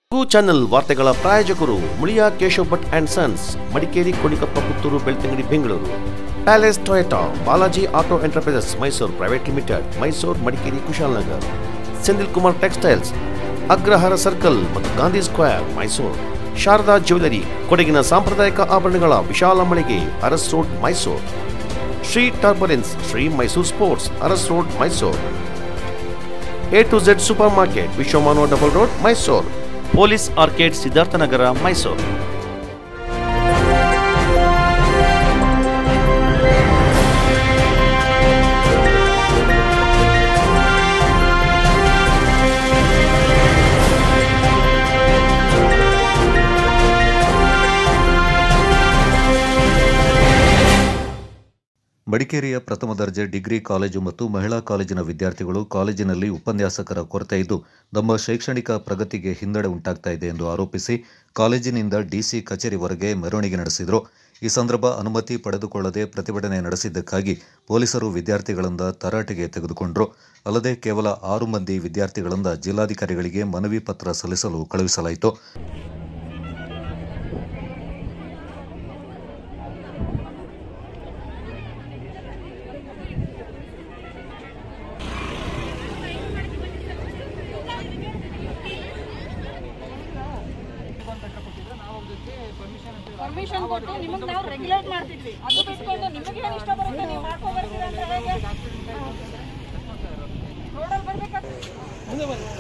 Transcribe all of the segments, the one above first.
ಕು ಚಾನೆಲ್ ವಾರ್ತೆಗಳ ಪ್ರಾಯೋಜಕರು Muliya Keshav Bhat and sons Madikeri Konikoppa Puttur Belthangady Bengaluru palace Toyota Balaji auto enterprises Mysuru private limited Mysuru Madikeri Kushalnagar Senthil Kumar textiles Agrahara circle ಮತ್ತು ಗಾಂಧಿ ಸ್ಕ್ವೇರ್ ಮೈಸೂರು ಶಾರದಾ ಜ್ಯುವೆಲರಿ ಕೊಡಗಿನ ಸಾಂಪ್ರದಾಯಿಕ ಆಭರಣಗಳ ವಿಶಾಲ ಮಳಿಗೆ Aras road Mysuru Shri turbulence Shri Mysuru sports Aras road Mysuru A to Z super market Vishwamanava double road Mysuru police arcade Siddharthanagar Mysuru ಮಡಿಕೇರಿಯ ಪ್ರಥಮ ದರ್ಜೆ ಡಿಗ್ರಿ ಕಾಲೇಜು ಮತ್ತು ಮಹಿಳಾ ಕಾಲೇಜಿನ ವಿದ್ಯಾರ್ಥಿಗಳು ಕಾಲೇಜಿನಲ್ಲಿ ಉಪನ್ಯಾಸಕರ ಕೊರತೆ ಇದ್ದು ನಮ್ಮ ಶೈಕ್ಷಣಿಕ ಪ್ರಗತಿಗೆ ಹಿನ್ನಡೆ ಉಂಟಾಗ್ತಾ ಇದೆ ಎಂದು ಆರೋಪಿಸಿ ಕಾಲೇಜಿನಿಂದ ಡಿಸಿ ಕಚೇರಿವರೆಗೆ ಮೆರವಣಿಗೆ ನಡೆಸಿದರು ಈ ಸಂದರ್ಭ ಅನುಮತಿ ಪಡೆದುಕೊಳ್ಳದೆ ಪ್ರತಿಭಟನೆ ನಡೆಸಿದ್ದಕ್ಕಾಗಿ ಪೊಲೀಸರು ವಿದ್ಯಾರ್ಥಿಗಳಿಂದ ತರಾಟೆಗೆ ತೆಗೆದುಕೊಂಡರು ಅಲ್ಲದೆ ಕೇವಲ ಆರು ಮಂದಿ ವಿದ್ಯಾರ್ಥಿಗಳಿಂದ ಜಿಲ್ಲಾಧಿಕಾರಿಗಳಿಗೆ ಮನವಿ ಪತ್ರ ಸಲ್ಲಿಸಲು ಕಳುಹಿಸಲಾಯಿತು ಪರ್ಮಿಷನ್ ಕೊಟ್ಟು ನಿಮಗೆ ನಾವು ರೆಗ್ಯುಲೇಟ್ ಮಾಡ್ತಿದ್ವಿ ಅದು ಬಿಟ್ಕೊಂಡು ನಿಮಗೆ ಏನು ಇಷ್ಟ ಬರುತ್ತೆ ನೀವು ಮಾಡ್ಕೊ ಬರ್ತೀರಾ ಅಂದ್ರೆ ಹೇಗೆ ರೋಡಲ್ಲಿ ಬರ್ಬೇಕಾದ್ರೆ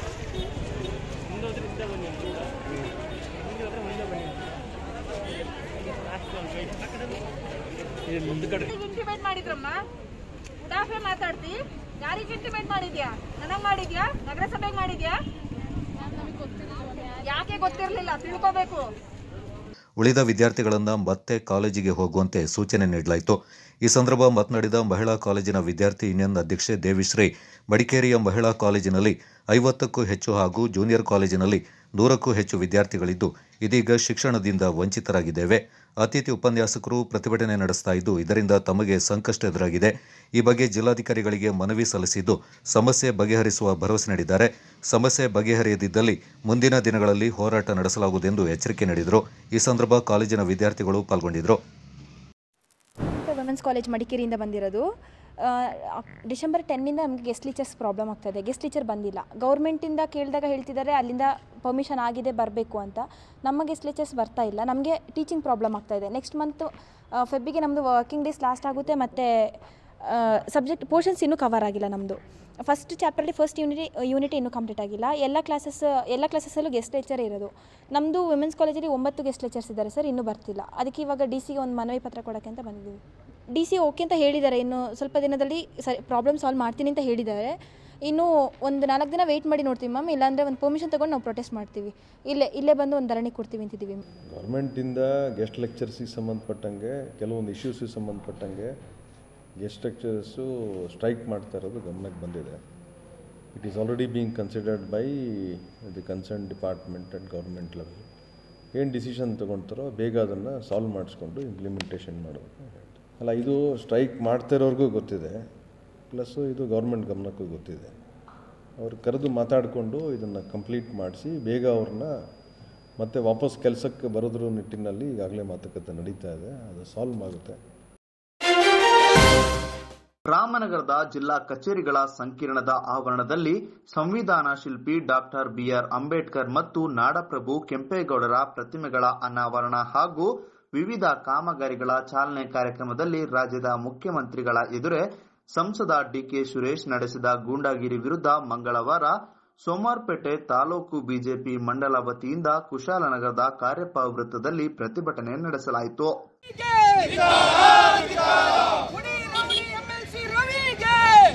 ಇಂಟಿಮೇಟ್ ಮಾಡಿದ್ರಮ್ಮ ಉಡಾಫೆ ಮಾತಾಡ್ತಿ ಯಾರಿಗೆ ಇಂಟಿಮೇಟ್ ಮಾಡಿದ್ಯಾ ನನಗ್ ಮಾಡಿದ್ಯಾ ನಗರಸಭೆಗೆ ಮಾಡಿದ್ಯಾ ಯಾಕೆ ಗೊತ್ತಿರ್ಲಿಲ್ಲ ತಿಳ್ಕೋಬೇಕು ಉಳಿದ ವಿದ್ಯಾರ್ಥಿಗಳನ್ನು ಮತ್ತೆ ಕಾಲೇಜಿಗೆ ಹೋಗುವಂತೆ ಸೂಚನೆ ನೀಡಲಾಯಿತು ಈ ಸಂದರ್ಭ ಮಾತನಾಡಿದ ಮಹಿಳಾ ಕಾಲೇಜಿನ ವಿದ್ಯಾರ್ಥಿ ಯೂನಿಯನ್ ಅಧ್ಯಕ್ಷೆ ದೇವಿಶ್ರೀ ಮಡಿಕೇರಿಯ ಮಹಿಳಾ ಕಾಲೇಜಿನಲ್ಲಿ ಐವತ್ತಕ್ಕೂ ಹೆಚ್ಚು ಹಾಗೂ ಜೂನಿಯರ್ ಕಾಲೇಜಿನಲ್ಲಿ ನೂರಕ್ಕೂ ಹೆಚ್ಚು ವಿದ್ಯಾರ್ಥಿಗಳಿದ್ದು ಇದೀಗ ಶಿಕ್ಷಣದಿಂದ ವಂಚಿತರಾಗಿದ್ದೇವೆ ಅತಿಥಿ ಉಪನ್ಯಾಸಕರು ಪ್ರತಿಭಟನೆ ನಡೆಸ್ತಾ ಇದ್ದು ಇದರಿಂದ ತಮಗೆ ಸಂಕಷ್ಟ ಎದುರಾಗಿದೆ ಈ ಬಗ್ಗೆ ಜಿಲ್ಲಾಧಿಕಾರಿಗಳಿಗೆ ಮನವಿ ಸಲ್ಲಿಸಿದ್ದು ಸಮಸ್ಯೆ ಬಗೆಹರಿಸುವ ಭರವಸೆ ನೀಡಿದ್ದಾರೆ ಸಮಸ್ಯೆ ಬಗೆಹರಿಯದಿದ್ದಲ್ಲಿ ಮುಂದಿನ ದಿನಗಳಲ್ಲಿ ಹೋರಾಟ ನಡೆಸಲಾಗುವುದೆಂದು ಎಚ್ಚರಿಕೆ ನೀಡಿದರು ಈ ಸಂದರ್ಭ ಕಾಲೇಜಿನ ವಿದ್ಯಾರ್ಥಿಗಳು ಪಾಲ್ಗೊಂಡಿದ್ದರು ವುಮೆನ್ಸ್ ಕಾಲೇಜ್ ಮಡಿಕೇರಿಯಿಂದ ಬಂದಿರೋದು ಆ, ಅಕ್- ಡಿಸೆಂಬರ್ ಟೆನ್ನಿಂದ ನಮಗೆ ಗೆಸ್ಟ್ ಟೀಚರ್ಸ್ ಪ್ರಾಬ್ಲಮ್ ಆಗ್ತಾಯಿದೆ ಗೆಸ್ಟ್ ಟೀಚರ್ ಬಂದಿಲ್ಲ ಗೌರ್ಮೆಂಟಿಂದ ಕೇಳಿದಾಗ ಹೇಳ್ತಿದ್ದಾರೆ ಅಲ್ಲಿಂದ ಪರ್ಮಿಷನ್ ಆಗಿದೆ ಬರಬೇಕು ಅಂತ ನಮ್ಮ ಗೆಸ್ಟ್ ಟೀಚರ್ಸ್ ಬರ್ತಾ ಇಲ್ಲ ನಮಗೆ ಟೀಚಿಂಗ್ ಪ್ರಾಬ್ಲಮ್ ಆಗ್ತಾಯಿದೆ ನೆಕ್ಸ್ಟ್ ಮಂತು ಫೆಬ್ಬಿಗೆ ನಮ್ಮದು ವರ್ಕಿಂಗ್ ಡೇಸ್ ಲಾಸ್ಟ್ ಆಗುತ್ತೆ ಮತ್ತು ಸಬ್ಜೆಕ್ಟ್ ಪೋರ್ಷನ್ಸ್ ಇನ್ನೂ ಕವರ್ ಆಗಿಲ್ಲ ನಮ್ಮದು ಫಸ್ಟ್ ಚಾಪ್ಟರ್ಲಿ ಫಸ್ಟ್ ಯೂನಿಟಿ ಯೂನಿಟಿ ಇನ್ನೂ ಕಂಪ್ಲೀಟ್ ಆಗಿಲ್ಲ ಎಲ್ಲ ಕ್ಲಾಸಸ್ ಎಲ್ಲ ಕ್ಲಾಸಸ್ಸಲ್ಲೂ ಗೆಸ್ಟ್ ಲೆಕ್ಚರೇ ಇರೋದು ನಮ್ಮದು ವುಮೆನ್ಸ್ ಕಾಲೇಜಲ್ಲಿ ಒಂಬತ್ತು ಗೆಸ್ಟ್ ಲೆಕ್ಚರ್ಸ್ ಇದ್ದಾರೆ ಸರ್ ಇನ್ನೂ ಬರ್ತಿಲ್ಲ ಅದಕ್ಕೆ ಇವಾಗ ಡಿ ಸಿಗೆ ಒಂದು ಮನವಿ ಪತ್ರ ಕೊಡೋಕ್ಕೆ ಅಂತ ಬಂದಿದ್ದೀವಿ ಡಿ ಸಿ ಓಕೆ ಅಂತ ಹೇಳಿದ್ದಾರೆ ಇನ್ನು ಸ್ವಲ್ಪ ದಿನದಲ್ಲಿ ಸರಿ ಪ್ರಾಬ್ಲಮ್ ಸಾಲ್ವ್ ಮಾಡ್ತೀನಿ ಅಂತ ಹೇಳಿದ್ದಾರೆ ಇನ್ನು ಒಂದು ನಾಲ್ಕು ದಿನ ವೆಯ್ಟ್ ಮಾಡಿ ನೋಡ್ತೀವಿ ಮ್ಯಾಮ್ ಇಲ್ಲಾಂದರೆ ಒಂದು ಪರ್ಮಿಷನ್ ತೊಗೊಂಡು ನಾವು ಪ್ರೊಟೆಸ್ಟ್ ಮಾಡ್ತೀವಿ ಇಲ್ಲೇ ಇಲ್ಲೇ ಬಂದು ಒಂದು ಧರಣಿ ಕೊಡ್ತೀವಿ ಅಂತಿದ್ದೀವಿ ಗೌರ್ಮೆಂಟಿಂದ ಗೆಸ್ಟ್ ಲೆಕ್ಚರ್ಸಿಗೆ ಸಂಬಂಧಪಟ್ಟಂಗೆ ಕೆಲವೊಂದು ಇಶ್ಯೂಸಿಗೆ ಸಂಬಂಧಪಟ್ಟಂಗೆ ಗೆಸ್ಟ್ ಲೆಕ್ಚರ್ಸು ಸ್ಟ್ರೈಕ್ ಮಾಡ್ತಾ ಇರೋದು ಗಮನಕ್ಕೆ ಬಂದಿದೆ it is already being considered by the concern department and government level ಏನು ಡಿಸಿಷನ್ ತೊಗೊಳ್ತಾರೋ ಬೇಗ ಅದನ್ನು ಸಾಲ್ವ್ ಮಾಡಿಸ್ಕೊಂಡು ಇಂಪ್ಲಿಮೆಂಟೇಷನ್ ಮಾಡಬೇಕು ಅಂತ ಹೇಳ್ತೀನಿ. ಅಲ್ಲ ಇದು ಸ್ಟ್ರೈಕ್ ಮಾಡ್ತಾ ಇರೋರ್ಗೂ ಗೊತ್ತಿದೆ ಪ್ಲಸ್ಸು ಇದು ಗೌರ್ಮೆಂಟ್ ಗಮನಕ್ಕೂ ಗೊತ್ತಿದೆ ಅವ್ರು ಕರೆದು ಮಾತಾಡಿಕೊಂಡು ಇದನ್ನು ಕಂಪ್ಲೀಟ್ ಮಾಡಿಸಿ ಬೇಗ ಅವ್ರನ್ನ ಮತ್ತೆ ವಾಪಸ್ ಕೆಲಸಕ್ಕೆ ಬರೋದ್ರ ನಿಟ್ಟಿನಲ್ಲಿ ಈಗಾಗಲೇ ಮಾತುಕತೆ ನಡೀತಾ ಇದೆ ಅದು ಸಾಲ್ವ್ ಆಗುತ್ತೆ ರಾಮನಗರದ ಜಿಲ್ಲಾ ಕಚೇರಿಗಳ ಸಂಕೀರ್ಣದ ಆವರಣದಲ್ಲಿ ಸಂವಿಧಾನ ಶಿಲ್ಪಿ ಡಾಕ್ಟರ್ ಬಿಆರ್ ಅಂಬೇಡ್ಕರ್ ಮತ್ತು ನಾಡಪ್ರಭು ಕೆಂಪೇಗೌಡರ ಪ್ರತಿಮೆಗಳ ಅನಾವರಣ ಹಾಗೂ ವಿವಿಧ ಕಾಮಗಾರಿಗಳ ಚಾಲನೆ ಕಾರ್ಯಕ್ರಮದಲ್ಲಿ ರಾಜ್ಯದ ಮುಖ್ಯಮಂತ್ರಿಗಳ ಎದುರೇ ಸಂಸದ ಡಿಕೆ ಸುರೇಶ್ ನಡೆಸಿದ ಗೂಂಡಾಗಿರಿ ವಿರುದ್ಧ ಮಂಗಳವಾರ ಸೋಮಾರ್ಪೇಟೆ ತಾಲೂಕು ಬಿಜೆಪಿ ಮಂಡಲ ವತಿಯಿಂದ ಕುಶಾಲನಗರದ ಕಾರ್ಯಪ್ಪ ವೃತ್ತದಲ್ಲಿ ಪ್ರತಿಭಟನೆ ನಡೆಸಲಾಯಿತು ಎಮ್ಎಲ್ಸಿ ರವಿಗೆ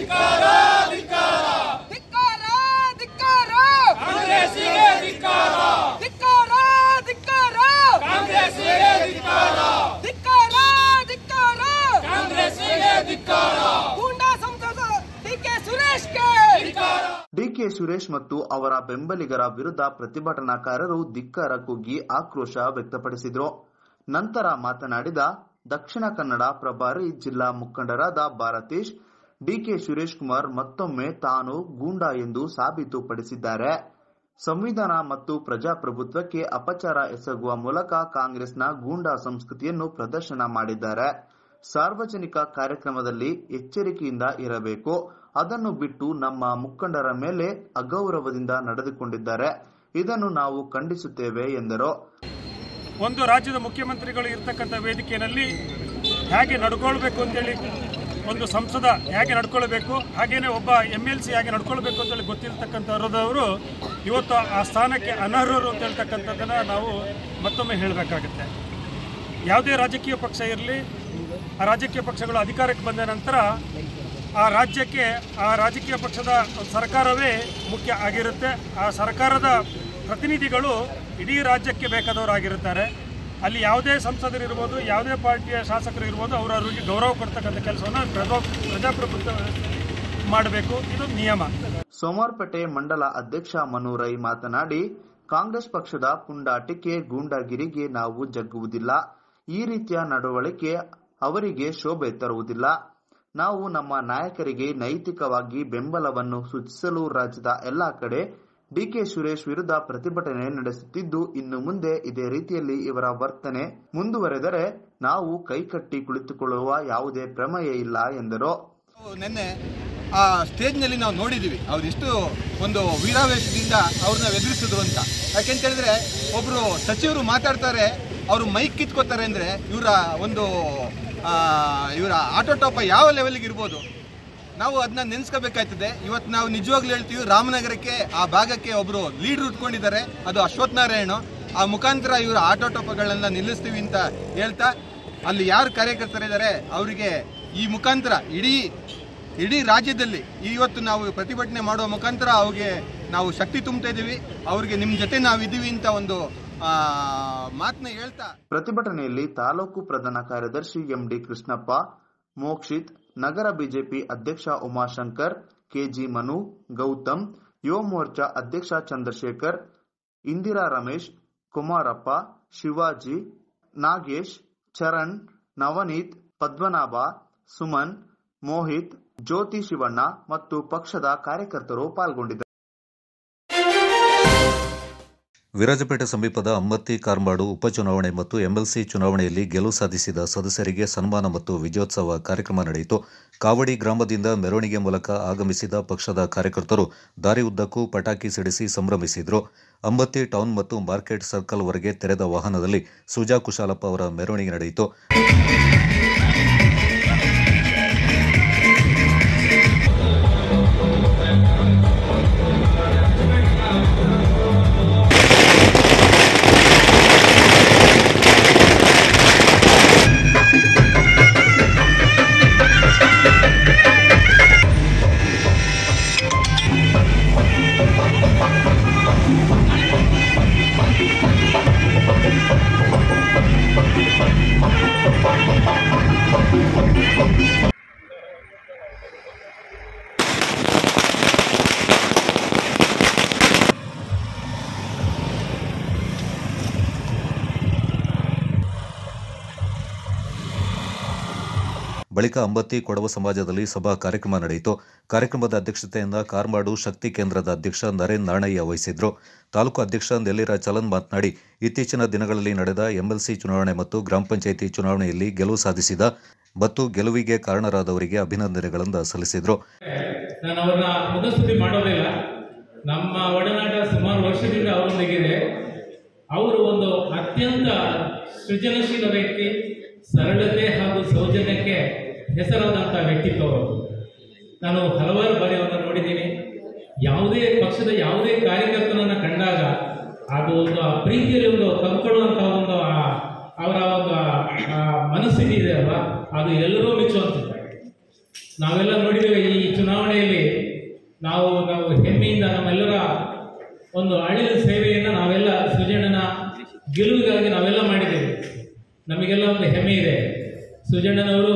ಧಿಕ್ಕಾರ ಧಿಕ್ಕಾರ ಕಾಂಗ್ರೆಸ್ಸಿಗೆ ಧಿಕ್ಕಾರ ಧಿಕ್ಕಾರ ಧಿಕ್ಕಾರ ಕಾಂಗ್ರೆಸ್ಸಿಗೆ ಧಿಕ್ಕಾರ ಧಿಕ್ಕಾರ ಧಿಕ್ಕಾರ ಕಾಂಗ್ರೆಸ್ಸಿಗೆ ಧಿಕ್ಕಾರ ಗೂಂಡಾ ಸಂಸದ ಡಿಕೆ ಸುರೇಶ್ಗೆ ಡಿಕೆ ಸುರೇಶ್ ಮತ್ತು ಅವರ ಬೆಂಬಲಿಗರ ವಿರುದ್ಧ ಪ್ರತಿಭಟನಾಕಾರರು ಧಿಕ್ಕಾರ ಕುಗ್ಗಿ ಆಕ್ರೋಶ ವ್ಯಕ್ತಪಡಿಸಿದರು ನಂತರ ಮಾತನಾಡಿದ ದಕ್ಷಿಣ ಕನ್ನಡ ಪ್ರಭಾರಿ ಜಿಲ್ಲಾ ಮುಖಂಡರಾದ ಭಾರತೀಶ್ ಡಿಕೆ ಸುರೇಶ್ ಕುಮಾರ್ ಮತ್ತೊಮ್ಮೆ ತಾನು ಗೂಂಡಾ ಎಂದು ಸಾಬೀತುಪಡಿಸಿದ್ದಾರೆ ಸಂವಿಧಾನ ಮತ್ತು ಪ್ರಜಾಪ್ರಭುತ್ವಕ್ಕೆ ಅಪಚಾರ ಎಸಗುವ ಮೂಲಕ ಕಾಂಗ್ರೆಸ್ನ ಗೂಂಡಾ ಸಂಸ್ಕೃತಿಯನ್ನು ಪ್ರದರ್ಶನ ಮಾಡಿದ್ದಾರೆ ಸಾರ್ವಜನಿಕ ಕಾರ್ಯಕ್ರಮದಲ್ಲಿ ಎಚ್ಚರಿಕೆಯಿಂದ ಇರಬೇಕು ಅದನ್ನು ಬಿಟ್ಟು ನಮ್ಮ ಮುಖಂಡರ ಮೇಲೆ ಅಗೌರವದಿಂದ ನಡೆದುಕೊಂಡಿದ್ದಾರೆ ಇದನ್ನು ನಾವು ಖಂಡಿಸುತ್ತೇವೆ ಎಂದರು ಒಂದು ರಾಜ್ಯದ ಮುಖ್ಯಮಂತ್ರಿಗಳು ಇರ್ತಕ್ಕಂಥ ವೇದಿಕೆಯಲ್ಲಿ ಹೇಗೆ ನಡ್ಕೊಳ್ಬೇಕು ಅಂತೇಳಿ ಒಂದು ಸಂಸದ ಹೇಗೆ ನಡ್ಕೊಳ್ಬೇಕು ಹಾಗೇನೆ ಒಬ್ಬ ಎಮ್ ಎಲ್ ಸಿ ಹೇಗೆ ನಡ್ಕೊಳ್ಬೇಕು ಅಂತೇಳಿ ಗೊತ್ತಿರತಕ್ಕಂಥವ್ರದವರು ಇವತ್ತು ಆ ಸ್ಥಾನಕ್ಕೆ ಅನರ್ಹರು ಅಂತ ಹೇಳ್ತಕ್ಕಂಥದ್ದನ್ನು ನಾವು ಮತ್ತೊಮ್ಮೆ ಹೇಳಬೇಕಾಗುತ್ತೆ ಯಾವುದೇ ರಾಜಕೀಯ ಪಕ್ಷ ಇರಲಿ ಆ ರಾಜಕೀಯ ಪಕ್ಷಗಳು ಅಧಿಕಾರಕ್ಕೆ ಬಂದ ನಂತರ ಆ ರಾಜ್ಯಕ್ಕೆ ಆ ರಾಜಕೀಯ ಪಕ್ಷದ ಸರ್ಕಾರವೇ ಮುಖ್ಯ ಆಗಿರುತ್ತೆ ಆ ಸರ್ಕಾರದ ಪ್ರತಿನಿಧಿಗಳು ಇಡೀ ರಾಜ್ಯಕ್ಕೆ ಬೇಕಾದವರಾಗಿರುತ್ತಾರೆ ಅಲ್ಲಿ ಯಾವುದೇ ಸಂಸದರಿರ್ಬೋದು ಯಾವುದೇ ಪಾರ್ಟಿಯ ಶಾಸಕರು ಇರ್ಬೋದು ಅವರು ಅವರಿಗೆ ಗೌರವ ಕೊಡ್ತಕ್ಕಂಥ ಕೆಲಸವನ್ನು ಪ್ರಜಾ ಪ್ರಜಾಪ್ರಭುತ್ವ ಮಾಡಬೇಕು ಇದು ನಿಯಮ ಸೋಮವಾರಪೇಟೆ ಮಂಡಲ ಅಧ್ಯಕ್ಷ ಮನು ರೈ ಮಾತನಾಡಿ ಕಾಂಗ್ರೆಸ್ ಪಕ್ಷದ ಪುಂಡಾಟಿಕೆ ಗೂಂಡಾಗಿರಿಗೆ ನಾವು ಜಗ್ಗುವುದಿಲ್ಲ ಈ ರೀತಿಯ ನಡವಳಿಕೆ ಅವರಿಗೆ ಶೋಭೆ ತರುವುದಿಲ್ಲ ನಾವು ನಮ್ಮ ನಾಯಕರಿಗೆ ನೈತಿಕವಾಗಿ ಬೆಂಬಲವನ್ನು ಸೂಚಿಸಲು ರಾಜ್ಯದ ಎಲ್ಲಾ ಕಡೆ ಡಿಕೆ ಸುರೇಶ್ ವಿರುದ್ಧ ಪ್ರತಿಭಟನೆ ನಡೆಸುತ್ತಿದ್ದು ಇನ್ನು ಮುಂದೆ ಇದೇ ರೀತಿಯಲ್ಲಿ ಇವರ ವರ್ತನೆ ಮುಂದುವರೆದರೆ ನಾವು ಕೈಕಟ್ಟಿ ಕುಳಿತುಕೊಳ್ಳುವ ಯಾವುದೇ ಪ್ರಮೇಯ ಇಲ್ಲ ಎಂದರು ನಿನ್ನೆ ಆ ಸ್ಟೇಜ್ನಲ್ಲಿ ನಾವು ನೋಡಿದ್ದೀವಿ ಅವ್ರು ಎಷ್ಟು ಒಂದು ವೀರಾವೇಶದಿಂದ ಅವ್ರನ್ನ ಎದುರಿಸಿದ್ರು ಅಂತ ಯಾಕೆಂತ ಹೇಳಿದ್ರೆ ಒಬ್ಬರು ಸಚಿವರು ಮಾತಾಡ್ತಾರೆ ಅವರು ಮೈಕ್ ಕಿತ್ಕೋತಾರೆ ಅಂದರೆ ಇವರ ಒಂದು ಆ, ಇವರ ಆಟೋಟೋಪ ಯಾವ ಲೆವೆಲ್ಗೆ ಇರ್ಬೋದು ನಾವು ಅದನ್ನ ನೆನೆಸ್ಕೋಬೇಕಾಯ್ತದೆ ಇವತ್ತು ನಾವು ನಿಜವಾಗ್ಲೂ ಹೇಳ್ತೀವಿ ರಾಮನಗರಕ್ಕೆ ಆ ಭಾಗಕ್ಕೆ ಒಬ್ಬರು ಲೀಡ್ರ್ ಉಟ್ಕೊಂಡಿದ್ದಾರೆ ಅದು ಅಶ್ವಥ್ ನಾರಾಯಣ ಆ ಮುಖಾಂತರ ಇವರ ಆಟೋಟೋಪಗಳನ್ನ ನಿಲ್ಲಿಸ್ತೀವಿ ಅಂತ ಹೇಳ್ತಾ ಅಲ್ಲಿ ಯಾರು ಕಾರ್ಯಕರ್ತರಿದ್ದಾರೆ ಅವರಿಗೆ ಈ ಮುಖಾಂತರ ಇಡೀ ಇಡೀ ರಾಜ್ಯದಲ್ಲಿ ಇವತ್ತು ನಾವು ಪ್ರತಿಭಟನೆ ಮಾಡುವ ಮುಖಾಂತರ ಅವ್ರಿಗೆ ನಾವು ಶಕ್ತಿ ತುಂಬ್ತಾ ಇದ್ದೀವಿ ಅವ್ರಿಗೆ ನಿಮ್ಮ ಜೊತೆ ನಾವು ಇದ್ದೀವಿ ಅಂತ ಒಂದು ಮಾತನ್ನ ಹೇಳ್ತಾ ಪ್ರತಿಭಟನೆಯಲ್ಲಿ ತಾಲೂಕು ಪ್ರಧಾನ ಕಾರ್ಯದರ್ಶಿ ಎಂಡಿ ಕೃಷ್ಣಪ್ಪ ಮೋಕ್ಷಿತ್ ನಗರ ಬಿಜೆಪಿ ಅಧ್ಯಕ್ಷ ಉಮಾಶಂಕರ್ ಕೆಜಿ ಮನು ಗೌತಮ್ ಯುವ ಮೋರ್ಚಾ ಅಧ್ಯಕ್ಷ ಚಂದ್ರಶೇಖರ್ ಇಂದಿರಾ ರಮೇಶ್ ಕುಮಾರಪ್ಪ ಶಿವಾಜಿ ನಾಗೇಶ್ ಚರಣ್ ನವನೀತ್ ಪದ್ಮನಾಭ ಸುಮನ್ ಮೋಹಿತ್ ಜ್ಯೋತಿ ಶಿವಣ್ಣ ಮತ್ತು ಪಕ್ಷದ ಕಾರ್ಯಕರ್ತರು ಪಾಲ್ಗೊಂಡಿದ್ದರು ವಿರಾಜಪೇಟೆ ಸಮೀಪದ ಅಮ್ಮತ್ತಿ ಕಾರ್ಮಾಡು ಉಪಚುನಾವಣೆ ಮತ್ತು ಎಂಎಲ್ಸಿ ಚುನಾವಣೆಯಲ್ಲಿ ಗೆಲುವು ಸಾಧಿಸಿದ ಸದಸ್ಯರಿಗೆ ಸನ್ಮಾನ ಮತ್ತು ವಿಜಯೋತ್ಸವ ಕಾರ್ಯಕ್ರಮ ನಡೆಯಿತು ಕಾವಡಿ ಗ್ರಾಮದಿಂದ ಮೆರವಣಿಗೆ ಮೂಲಕ ಆಗಮಿಸಿದ ಪಕ್ಷದ ಕಾರ್ಯಕರ್ತರು ದಾರಿ ಉದ್ದಕ್ಕೂ ಪಟಾಕಿ ಸಿಡಿಸಿ ಸಂಭ್ರಮಿಸಿದರು ಅಂಬತ್ತಿ ಟೌನ್ ಮತ್ತು ಮಾರ್ಕೆಟ್ ಸರ್ಕಲ್ವರೆಗೆ ತೆರೆದ ವಾಹನದಲ್ಲಿ ಸುಜಾ ಕುಶಾಲಪ್ಪ ಅವರ ಮೆರವಣಿಗೆ ನಡೆಯಿತು ಬಳಿಕ ಅಂಬತ್ತಿ ಕೊಡವ ಸಮಾಜದಲ್ಲಿ ಸಭಾ ಕಾರ್ಯಕ್ರಮ ನಡೆಯಿತು ಕಾರ್ಯಕ್ರಮದ ಅಧ್ಯಕ್ಷತೆಯಿಂದ ಕಾರ್ಮಾಡು ಶಕ್ತಿ ಕೇಂದ್ರದ ಅಧ್ಯಕ್ಷ ನರೇನ್ ನಾಣಯ್ಯ ವಹಿಸಿದ್ರು ತಾಲೂಕು ಅಧ್ಯಕ್ಷ ನೆಲ್ಲಿರ ಚಲನ್ ಮಾತನಾಡಿ ಇತ್ತೀಚಿನ ದಿನಗಳಲ್ಲಿ ನಡೆದ ಎಂಎಲ್ಸಿ ಚುನಾವಣೆ ಮತ್ತು ಗ್ರಾಮ ಪಂಚಾಯಿತಿ ಚುನಾವಣೆಯಲ್ಲಿ ಗೆಲುವು ಸಾಧಿಸಿದ ಮತ್ತು ಗೆಲುವಿಗೆ ಕಾರಣರಾದವರಿಗೆ ಅಭಿನಂದನೆಗಳನ್ನು ಸಲ್ಲಿಸಿದರು ನಾನು ಅವ್ರನ್ನ ಮುಖಸ್ತುತಿ ಮಾಡೋದಿಲ್ಲ ನಮ್ಮ ಒಡನಾಟ ಸುಮಾರು ವರ್ಷದಿಂದ ಅವರೊಂದಿಗಿದೆ ಅವರು ಒಂದು ಅತ್ಯಂತ ಸೃಜನಶೀಲ ವ್ಯಕ್ತಿ ಸರಳತೆ ಹಾಗೂ ಸೌಜನ್ಯಕ್ಕೆ ಹೆಸರಾದಂಥ ವ್ಯಕ್ತಿತ್ವ ಅವರು ನಾನು ಹಲವಾರು ಬಾರಿ ಅವರನ್ನು ನೋಡಿದ್ದೀನಿ ಯಾವುದೇ ಪಕ್ಷದ ಯಾವುದೇ ಕಾರ್ಯಕರ್ತನನ್ನ ಕಂಡಾಗ ಅದು ಒಂದು ಆ ಪ್ರೀತಿಯಲ್ಲಿ ಒಂದು ತಂದ್ಕೊಳ್ಳುವಂಥ ಒಂದು ಆ- ಅವರ ಒಂದು ಆ- ಆ ಮನಸ್ಥಿತಿ ಇದೆ ಅಲ್ವಾ ಅದು ಎಲ್ಲರೂ ಮೆಚ್ಚುವಂಥದ್ದು ನಾವೆಲ್ಲ ನೋಡಿದ್ದೇವೆ ಈ ಚುನಾವಣೆಯಲ್ಲಿ ನಾವು ನಾವು ಹೆಮ್ಮೆಯಿಂದ ನಮ್ಮೆಲ್ಲರ ಒಂದು ಅಳಿದ ಸೇವೆಯನ್ನು ನಾವೆಲ್ಲ ಸುಜಣ್ಣನ ಗೆಲುವಿಗಾಗಿ ನಾವೆಲ್ಲ ಮಾಡಿದ್ದೇವೆ ನಮಗೆಲ್ಲ ಒಂದು ಹೆಮ್ಮೆ ಇದೆ ಸುಜಣ್ಣನವರು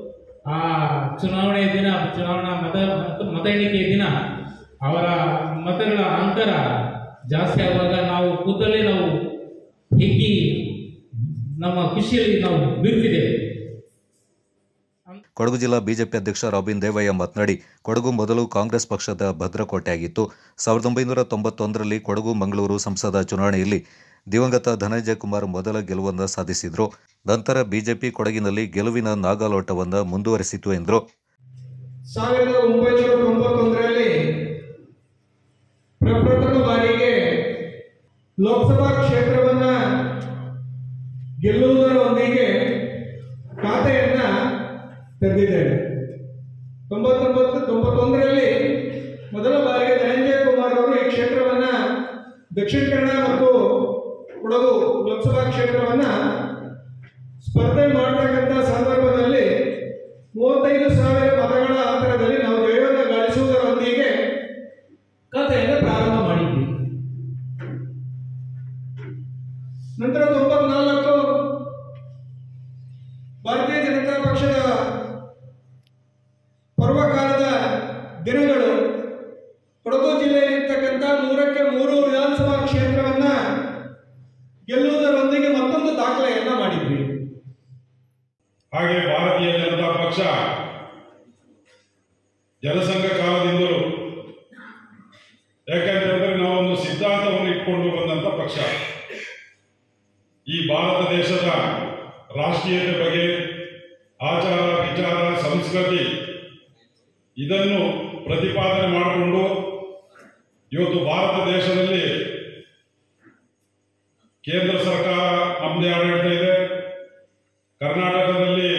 ಆ ಚುನಾವಣೆಯ ದಿನ ಚುನಾವಣಾ ಮತ ಮತ- ಮತ ಎಣಿಕೆಯ ದಿನ ಅವರ ಮತಗಳ ಅಂತರ ಜಾಸ್ತಿ ಆಗುವಾಗ ನಾವು ಕೂತಲ್ಲೇ ನಾವು ಹಿಗ್ಗಿ ನಮ್ಮ ಖುಷಿಯಲ್ಲಿ ನಾವು ಬೀಳ್ತಿದ್ದೇವೆ ಕೊಡಗು ಜಿಲ್ಲಾ ಬಿಜೆಪಿ ಅಧ್ಯಕ್ಷ ರಾಬಿನ್ ದೇವಯ್ಯ ಮಾತನಾಡಿ ಕೊಡಗು ಮೊದಲು ಕಾಂಗ್ರೆಸ್ ಪಕ್ಷದ ಭದ್ರಕೋಟೆಯಾಗಿತ್ತು ಸಾವಿರದ ಒಂಬೈನೂರ ತೊಂಬತ್ತೊಂದರಲ್ಲಿ ಕೊಡಗು ಮಂಗಳೂರು ಸಂಸದ ಚುನಾವಣೆಯಲ್ಲಿ ದಿವಂಗತ ಧನಂಜಯ ಕುಮಾರ್ ಮೊದಲ ಗೆಲುವನ್ನು ಸಾಧಿಸಿದ್ರು ನಂತರ ಬಿಜೆಪಿ ಕೊಡಗಿನಲ್ಲಿ ಗೆಲುವಿನ ನಾಗಾಲೋಟವನ್ನು ಮುಂದುವರೆಸಿತು ಎಂದರು ಸಾವಿರದ ಒಂಬೈನೂರ ತೊಂಬತ್ತೊಂದರಲ್ಲಿ ಪ್ರಪ್ರಥಮ ಬಾರಿಗೆ ಲೋಕಸಭಾ ಕ್ಷೇತ್ರವನ್ನ ಗೆಲ್ಲುವುದರೊಂದಿಗೆ ಖಾತೆಯನ್ನ ತೆರೆದಿದ್ದೇವೆ ತೊಂಬತ್ತೊಂಬತ್ತು ತೊಂಬತ್ತೊಂದರಲ್ಲಿ ಮೊದಲ ಬಾರಿಗೆ ಧನಂಜಯ ಕುಮಾರ್ ಅವರು ಈ ಕ್ಷೇತ್ರವನ್ನ ದಕ್ಷಿಣ ಕನ್ನಡ ಮತ್ತು ಕೊಡಗು ಲೋಕಸಭಾ ಕ್ಷೇತ್ರವನ್ನ ಸ್ಪರ್ಧೆ ಮಾಡತಕ್ಕಂಥ ಸಂದರ್ಭದಲ್ಲಿ ಮೂವತ್ತೈದು ಸಾವಿರ ಮತಗಳ ಅಂತರದಲ್ಲಿ ನಾವು ಜಯವನ್ನು ಗಳಿಸುವುದರೊಂದಿಗೆ ಕಥೆಯನ್ನು ಪ್ರಾರಂಭ ಮಾಡಿದ್ವಿ ನಂತರ ತೊಂಬತ್ನಾಲ್ಕು ಭಾರತೀಯ ಜನತಾ ಪಕ್ಷದ ಪರ್ವಕಾಲದ ದಿನಗಳು ಕೊಡಗು ಜಿಲ್ಲೆಯಲ್ಲಿರ್ತಕ್ಕಂಥ ನೂರಕ್ಕೆ ಮೂರು ವಿಧಾನಸಭಾ ಕ್ಷೇತ್ರವನ್ನ ಗೆಲ್ಲುವುದರೊಂದಿಗೆ ಮತ್ತೊಂದು ದಾಖಲೆಯನ್ನ ಮಾಡಿದ್ವಿ ಹಾಗೆ ಭಾರತೀಯ ಜನತಾ ಪಕ್ಷ ಜನಸಂಘ ಕಾಲದಿಂದಲೂ ಯಾಕಂತಂದ್ರೆ ನಾವೊಂದು ಸಿದ್ಧಾಂತವನ್ನು ಇಟ್ಕೊಂಡು ಬಂದಂತ ಪಕ್ಷ ಈ ಭಾರತ ದೇಶದ ರಾಷ್ಟ್ರೀಯತೆ ಬಗ್ಗೆ ಆಚಾರ ವಿಚಾರ ಸಂಸ್ಕೃತಿ ಇದನ್ನು ಪ್ರತಿಪಾದನೆ ಮಾಡಿಕೊಂಡು ಇವತ್ತು ಭಾರತ ದೇಶದಲ್ಲಿ ಕೇಂದ್ರ ಸರ್ಕಾರ ನಮ್ಮದೇ ಆಡಳಿತ ಇದೆ ಕರ್ನಾಟಕದಲ್ಲಿ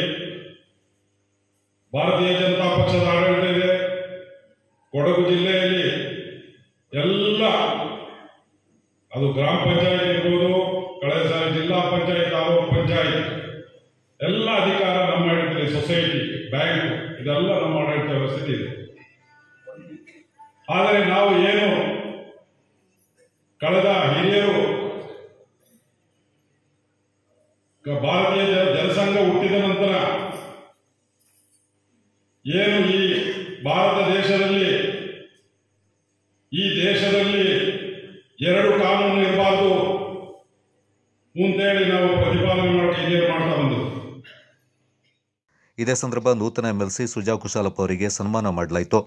ಭಾರತೀಯ ಜನತಾ ಪಕ್ಷದ ಆಡಳಿತ ಇದೆ ಕೊಡಗು ಜಿಲ್ಲೆಯಲ್ಲಿ ಎಲ್ಲ ಅದು ಗ್ರಾಮ ಪಂಚಾಯತ್ ಇರ್ಬೋದು ಕಳೆದ ಸಾರಿ ಜಿಲ್ಲಾ ಪಂಚಾಯತ್ ತಾಲೂಕು ಪಂಚಾಯತ್ ಎಲ್ಲ ಅಧಿಕಾರ ನಮ್ಮ ಆಡಳಿತದಲ್ಲಿ ಸೊಸೈಟಿ ಬ್ಯಾಂಕ್ ಇದೆಲ್ಲ ನಮ್ಮ ಆಡಳಿತ ವ್ಯವಸ್ಥೆ ಇದೆ ಆದರೆ ನಾವು ಏನು ಕಳೆದ ಹಿರಿಯರು ಕ- ಭಾರತೀಯ ಜನ- ಜನಸಂಘ ಹುಟ್ಟಿದ ನಂತರ ಏನು ಈ ಭಾರತ ದೇಶದಲ್ಲಿ ಈ ದೇಶದಲ್ಲಿ ಎರಡು ಕಾನೂನು ಇರಬಾರ್ದು ಅಂತೇಳಿ ನಾವು ಪ್ರತಿಪಾದನೆ ಮಾಡೋಕೆ ಹಿರಿಯರು ಮಾಡ್ತಾ ಬಂದದ್ದು ಇದೇ ಸಂದರ್ಭ ನೂತನ ಎಂಎಲ್ಸಿ ಸುಜಾ ಕುಶಾಲಪ್ಪ ಅವರಿಗೆ ಸನ್ಮಾನ ಮಾಡಲಾಯಿತು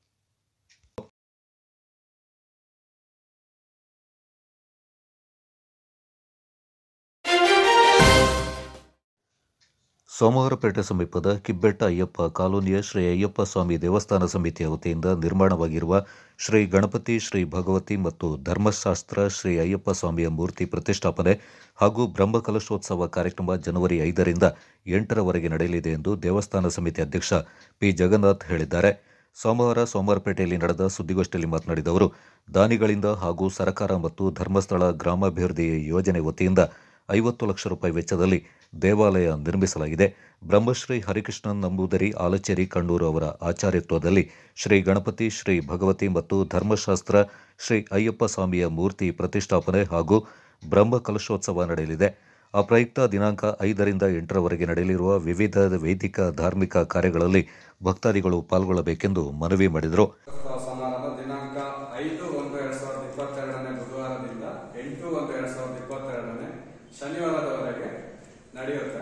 ಸೋಮವಾರಪೇಟೆ ಸಮೀಪದ ಕಿಬ್ಬೆಟ್ಟ ಅಯ್ಯಪ್ಪ ಕಾಲೋನಿಯ ಶ್ರೀ ಅಯ್ಯಪ್ಪ ಸ್ವಾಮಿ ದೇವಸ್ಥಾನ ಸಮಿತಿಯ ವತಿಯಿಂದ ನಿರ್ಮಾಣವಾಗಿರುವ ಶ್ರೀ ಗಣಪತಿ ಶ್ರೀ ಭಗವತಿ ಮತ್ತು ಧರ್ಮಶಾಸ್ತ್ರ ಶ್ರೀ ಅಯ್ಯಪ್ಪ ಸ್ವಾಮಿಯ ಮೂರ್ತಿ ಪ್ರತಿಷ್ಠಾಪನೆ ಹಾಗೂ ಬ್ರಹ್ಮಕಲಶೋತ್ಸವ ಕಾರ್ಯಕ್ರಮ ಜನವರಿ ಐದರಿಂದ ಎಂಟರವರೆಗೆ ನಡೆಯಲಿದೆ ಎಂದು ದೇವಸ್ಥಾನ ಸಮಿತಿ ಅಧ್ಯಕ್ಷ ಪಿ ಜಗನ್ನಾಥ್ ಹೇಳಿದ್ದಾರೆ ಸೋಮವಾರ ಸೋಮವಾರಪೇಟೆಯಲ್ಲಿ ನಡೆದ ಸುದ್ದಿಗೋಷ್ಠಿಯಲ್ಲಿ ಮಾತನಾಡಿದ ಅವರು ದಾನಿಗಳಿಂದ ಹಾಗೂ ಸರ್ಕಾರ ಮತ್ತು ಧರ್ಮಸ್ಥಳ ಗ್ರಾಮಾಭಿವೃದ್ಧಿ ಯೋಜನೆ ವತಿಯಿಂದ ಐವತ್ತು ಲಕ್ಷ ರೂಪಾಯಿ ವೆಚ್ಚದಲ್ಲಿ ದೇವಾಲಯ ನಿರ್ಮಿಸಲಾಗಿದೆ ಬ್ರಹ್ಮಶ್ರೀ ಹರಿಕೃಷ್ಣನ್ ನಂಬೂದರಿ ಆಲಚೇರಿ ಕಣ್ಣೂರು ಅವರ ಆಚಾರ್ಯತ್ವದಲ್ಲಿ ಶ್ರೀ ಗಣಪತಿ ಶ್ರೀ ಭಗವತಿ ಮತ್ತು ಧರ್ಮಶಾಸ್ತ್ರ ಶ್ರೀ ಅಯ್ಯಪ್ಪ ಸ್ವಾಮಿಯ ಮೂರ್ತಿ ಪ್ರತಿಷ್ಠಾಪನೆ ಹಾಗೂ ಬ್ರಹ್ಮ ಕಲಶೋತ್ಸವ ನಡೆಯಲಿದೆ ಆ ಪ್ರಯುಕ್ತ ದಿನಾಂಕ ಐದರಿಂದ ಎಂಟರವರೆಗೆ ನಡೆಯಲಿರುವ ವಿವಿಧ ವೈದಿಕ ಧಾರ್ಮಿಕ ಕಾರ್ಯಗಳಲ್ಲಿ ಭಕ್ತಾದಿಗಳು ಪಾಲ್ಗೊಳ್ಳಬೇಕೆಂದು ಮನವಿ ಮಾಡಿದರು ಸಮಾರಂಭ ದಿನಾಂಕ ಐದು ಒಂದು ಎರಡ್ ಸಾವಿರದ ಇಪ್ಪತ್ತೆರಡನೇ ಬುಧವಾರದಿಂದ ಎಂಟು ಒಂದು ಎರಡ್ ಸಾವಿರದ ಇಪ್ಪತ್ತೆರಡನೇ ಶನಿವಾರದವರೆಗೆ ನಡೆಯುತ್ತೆ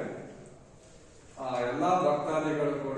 ಆ, ಎಲ್ಲಾ ಭಕ್ತಾದಿಗಳು ಕೂಡ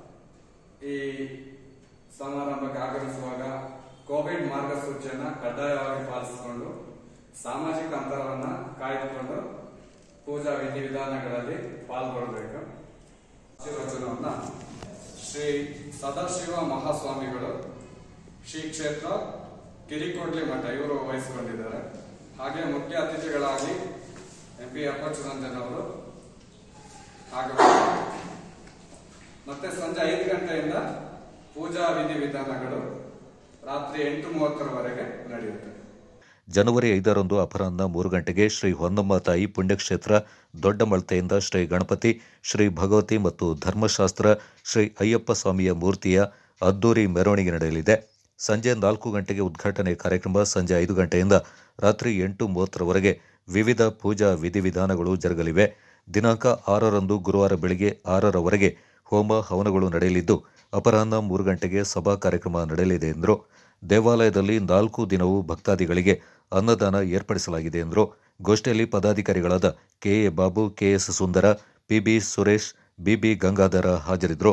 ಈ ಸಮಾರಂಭಕ್ಕೆ ಆಗಮಿಸುವಾಗ ಕೋವಿಡ್ ಮಾರ್ಗಸೂಚಿಯನ್ನ ಕಡ್ಡಾಯವಾಗಿ ಪಾಲಿಸಿಕೊಂಡು ಸಾಮಾಜಿಕ ಅಂತರವನ್ನ ಕಾಯ್ದುಕೊಂಡು ಪೂಜಾ ವಿಧಿವಿಧಾನಗಳಲ್ಲಿ ಪಾಲ್ಗೊಳ್ಳಬೇಕು ಆಶೀರ್ವಚನವನ್ನ ಶ್ರೀ ಸದಾಶಿವ ಮಹಾಸ್ವಾಮಿಗಳು ಶ್ರೀ ಕ್ಷೇತ್ರ ಕಿರಿಕೋಡ್ಲಿ ಮಠ ಇವರು ವಹಿಸಿಕೊಂಡಿದ್ದಾರೆ ಹಾಗೆ ಮುಖ್ಯ ಅತಿಥಿಗಳಾಗಿ ಎಂ ಪಿ ಅಪ್ಪಚ್ಚುರಂಜನ್ ಅವರು ಆಗಮಿಸಿದ್ದಾರೆ ಮತ್ತೆ ಸಂಜೆ ಐದು ಗಂಟೆಯಿಂದ ಪೂಜಾ ವಿಧಿವಿಧಾನಗಳು ರಾತ್ರಿ ಎಂಟು ಮೂವತ್ತರವರೆಗೆ ನಡೆಯುತ್ತೆ ಜನವರಿ ಐದರಂದು ಅಪರಾಹ್ನ ಮೂರು ಗಂಟೆಗೆ ಶ್ರೀ ಹೊನ್ನಮ್ಮ ತಾಯಿ ಪುಣ್ಯಕ್ಷೇತ್ರ ದೊಡ್ಡಮಳ್ತೆಯಿಂದ ಶ್ರೀ ಗಣಪತಿ ಶ್ರೀ ಭಗವತಿ ಮತ್ತು ಧರ್ಮಶಾಸ್ತ್ರ ಶ್ರೀ ಅಯ್ಯಪ್ಪ ಸ್ವಾಮಿಯ ಮೂರ್ತಿಯ ಅದ್ದೂರಿ ಮೆರವಣಿಗೆ ನಡೆಯಲಿದೆ ಸಂಜೆ ನಾಲ್ಕು ಗಂಟೆಗೆ ಉದ್ಘಾಟನೆ ಕಾರ್ಯಕ್ರಮ ಸಂಜೆ ಐದು ಗಂಟೆಯಿಂದ ರಾತ್ರಿ ಎಂಟು ಮೂವತ್ತರವರೆಗೆ ವಿವಿಧ ಪೂಜಾ ವಿಧಿವಿಧಾನಗಳು ಜರುಗಲಿವೆ ದಿನಾಂಕ ಆರರಂದು ಗುರುವಾರ ಬೆಳಗ್ಗೆ ಆರರವರೆಗೆ ಹೋಮ ಹವನಗಳು ನಡೆಯಲಿದ್ದು ಅಪರಾಹ್ನ ಮೂರು ಗಂಟೆಗೆ ಸಭಾ ಕಾರ್ಯಕ್ರಮ ನಡೆಯಲಿದೆ ಎಂದರು ದೇವಾಲಯದಲ್ಲಿ ನಾಲ್ಕು ದಿನವೂ ಭಕ್ತಾದಿಗಳಿಗೆ ಅನ್ನದಾನ ಏರ್ಪಡಿಸಲಾಗಿದೆ ಎಂದರು ಗೋಷ್ಠಿಯಲ್ಲಿ ಪದಾಧಿಕಾರಿಗಳಾದ KA Babu KS Sundara PB Suresh BB Gangadhara ಹಾಜರಿದ್ದರು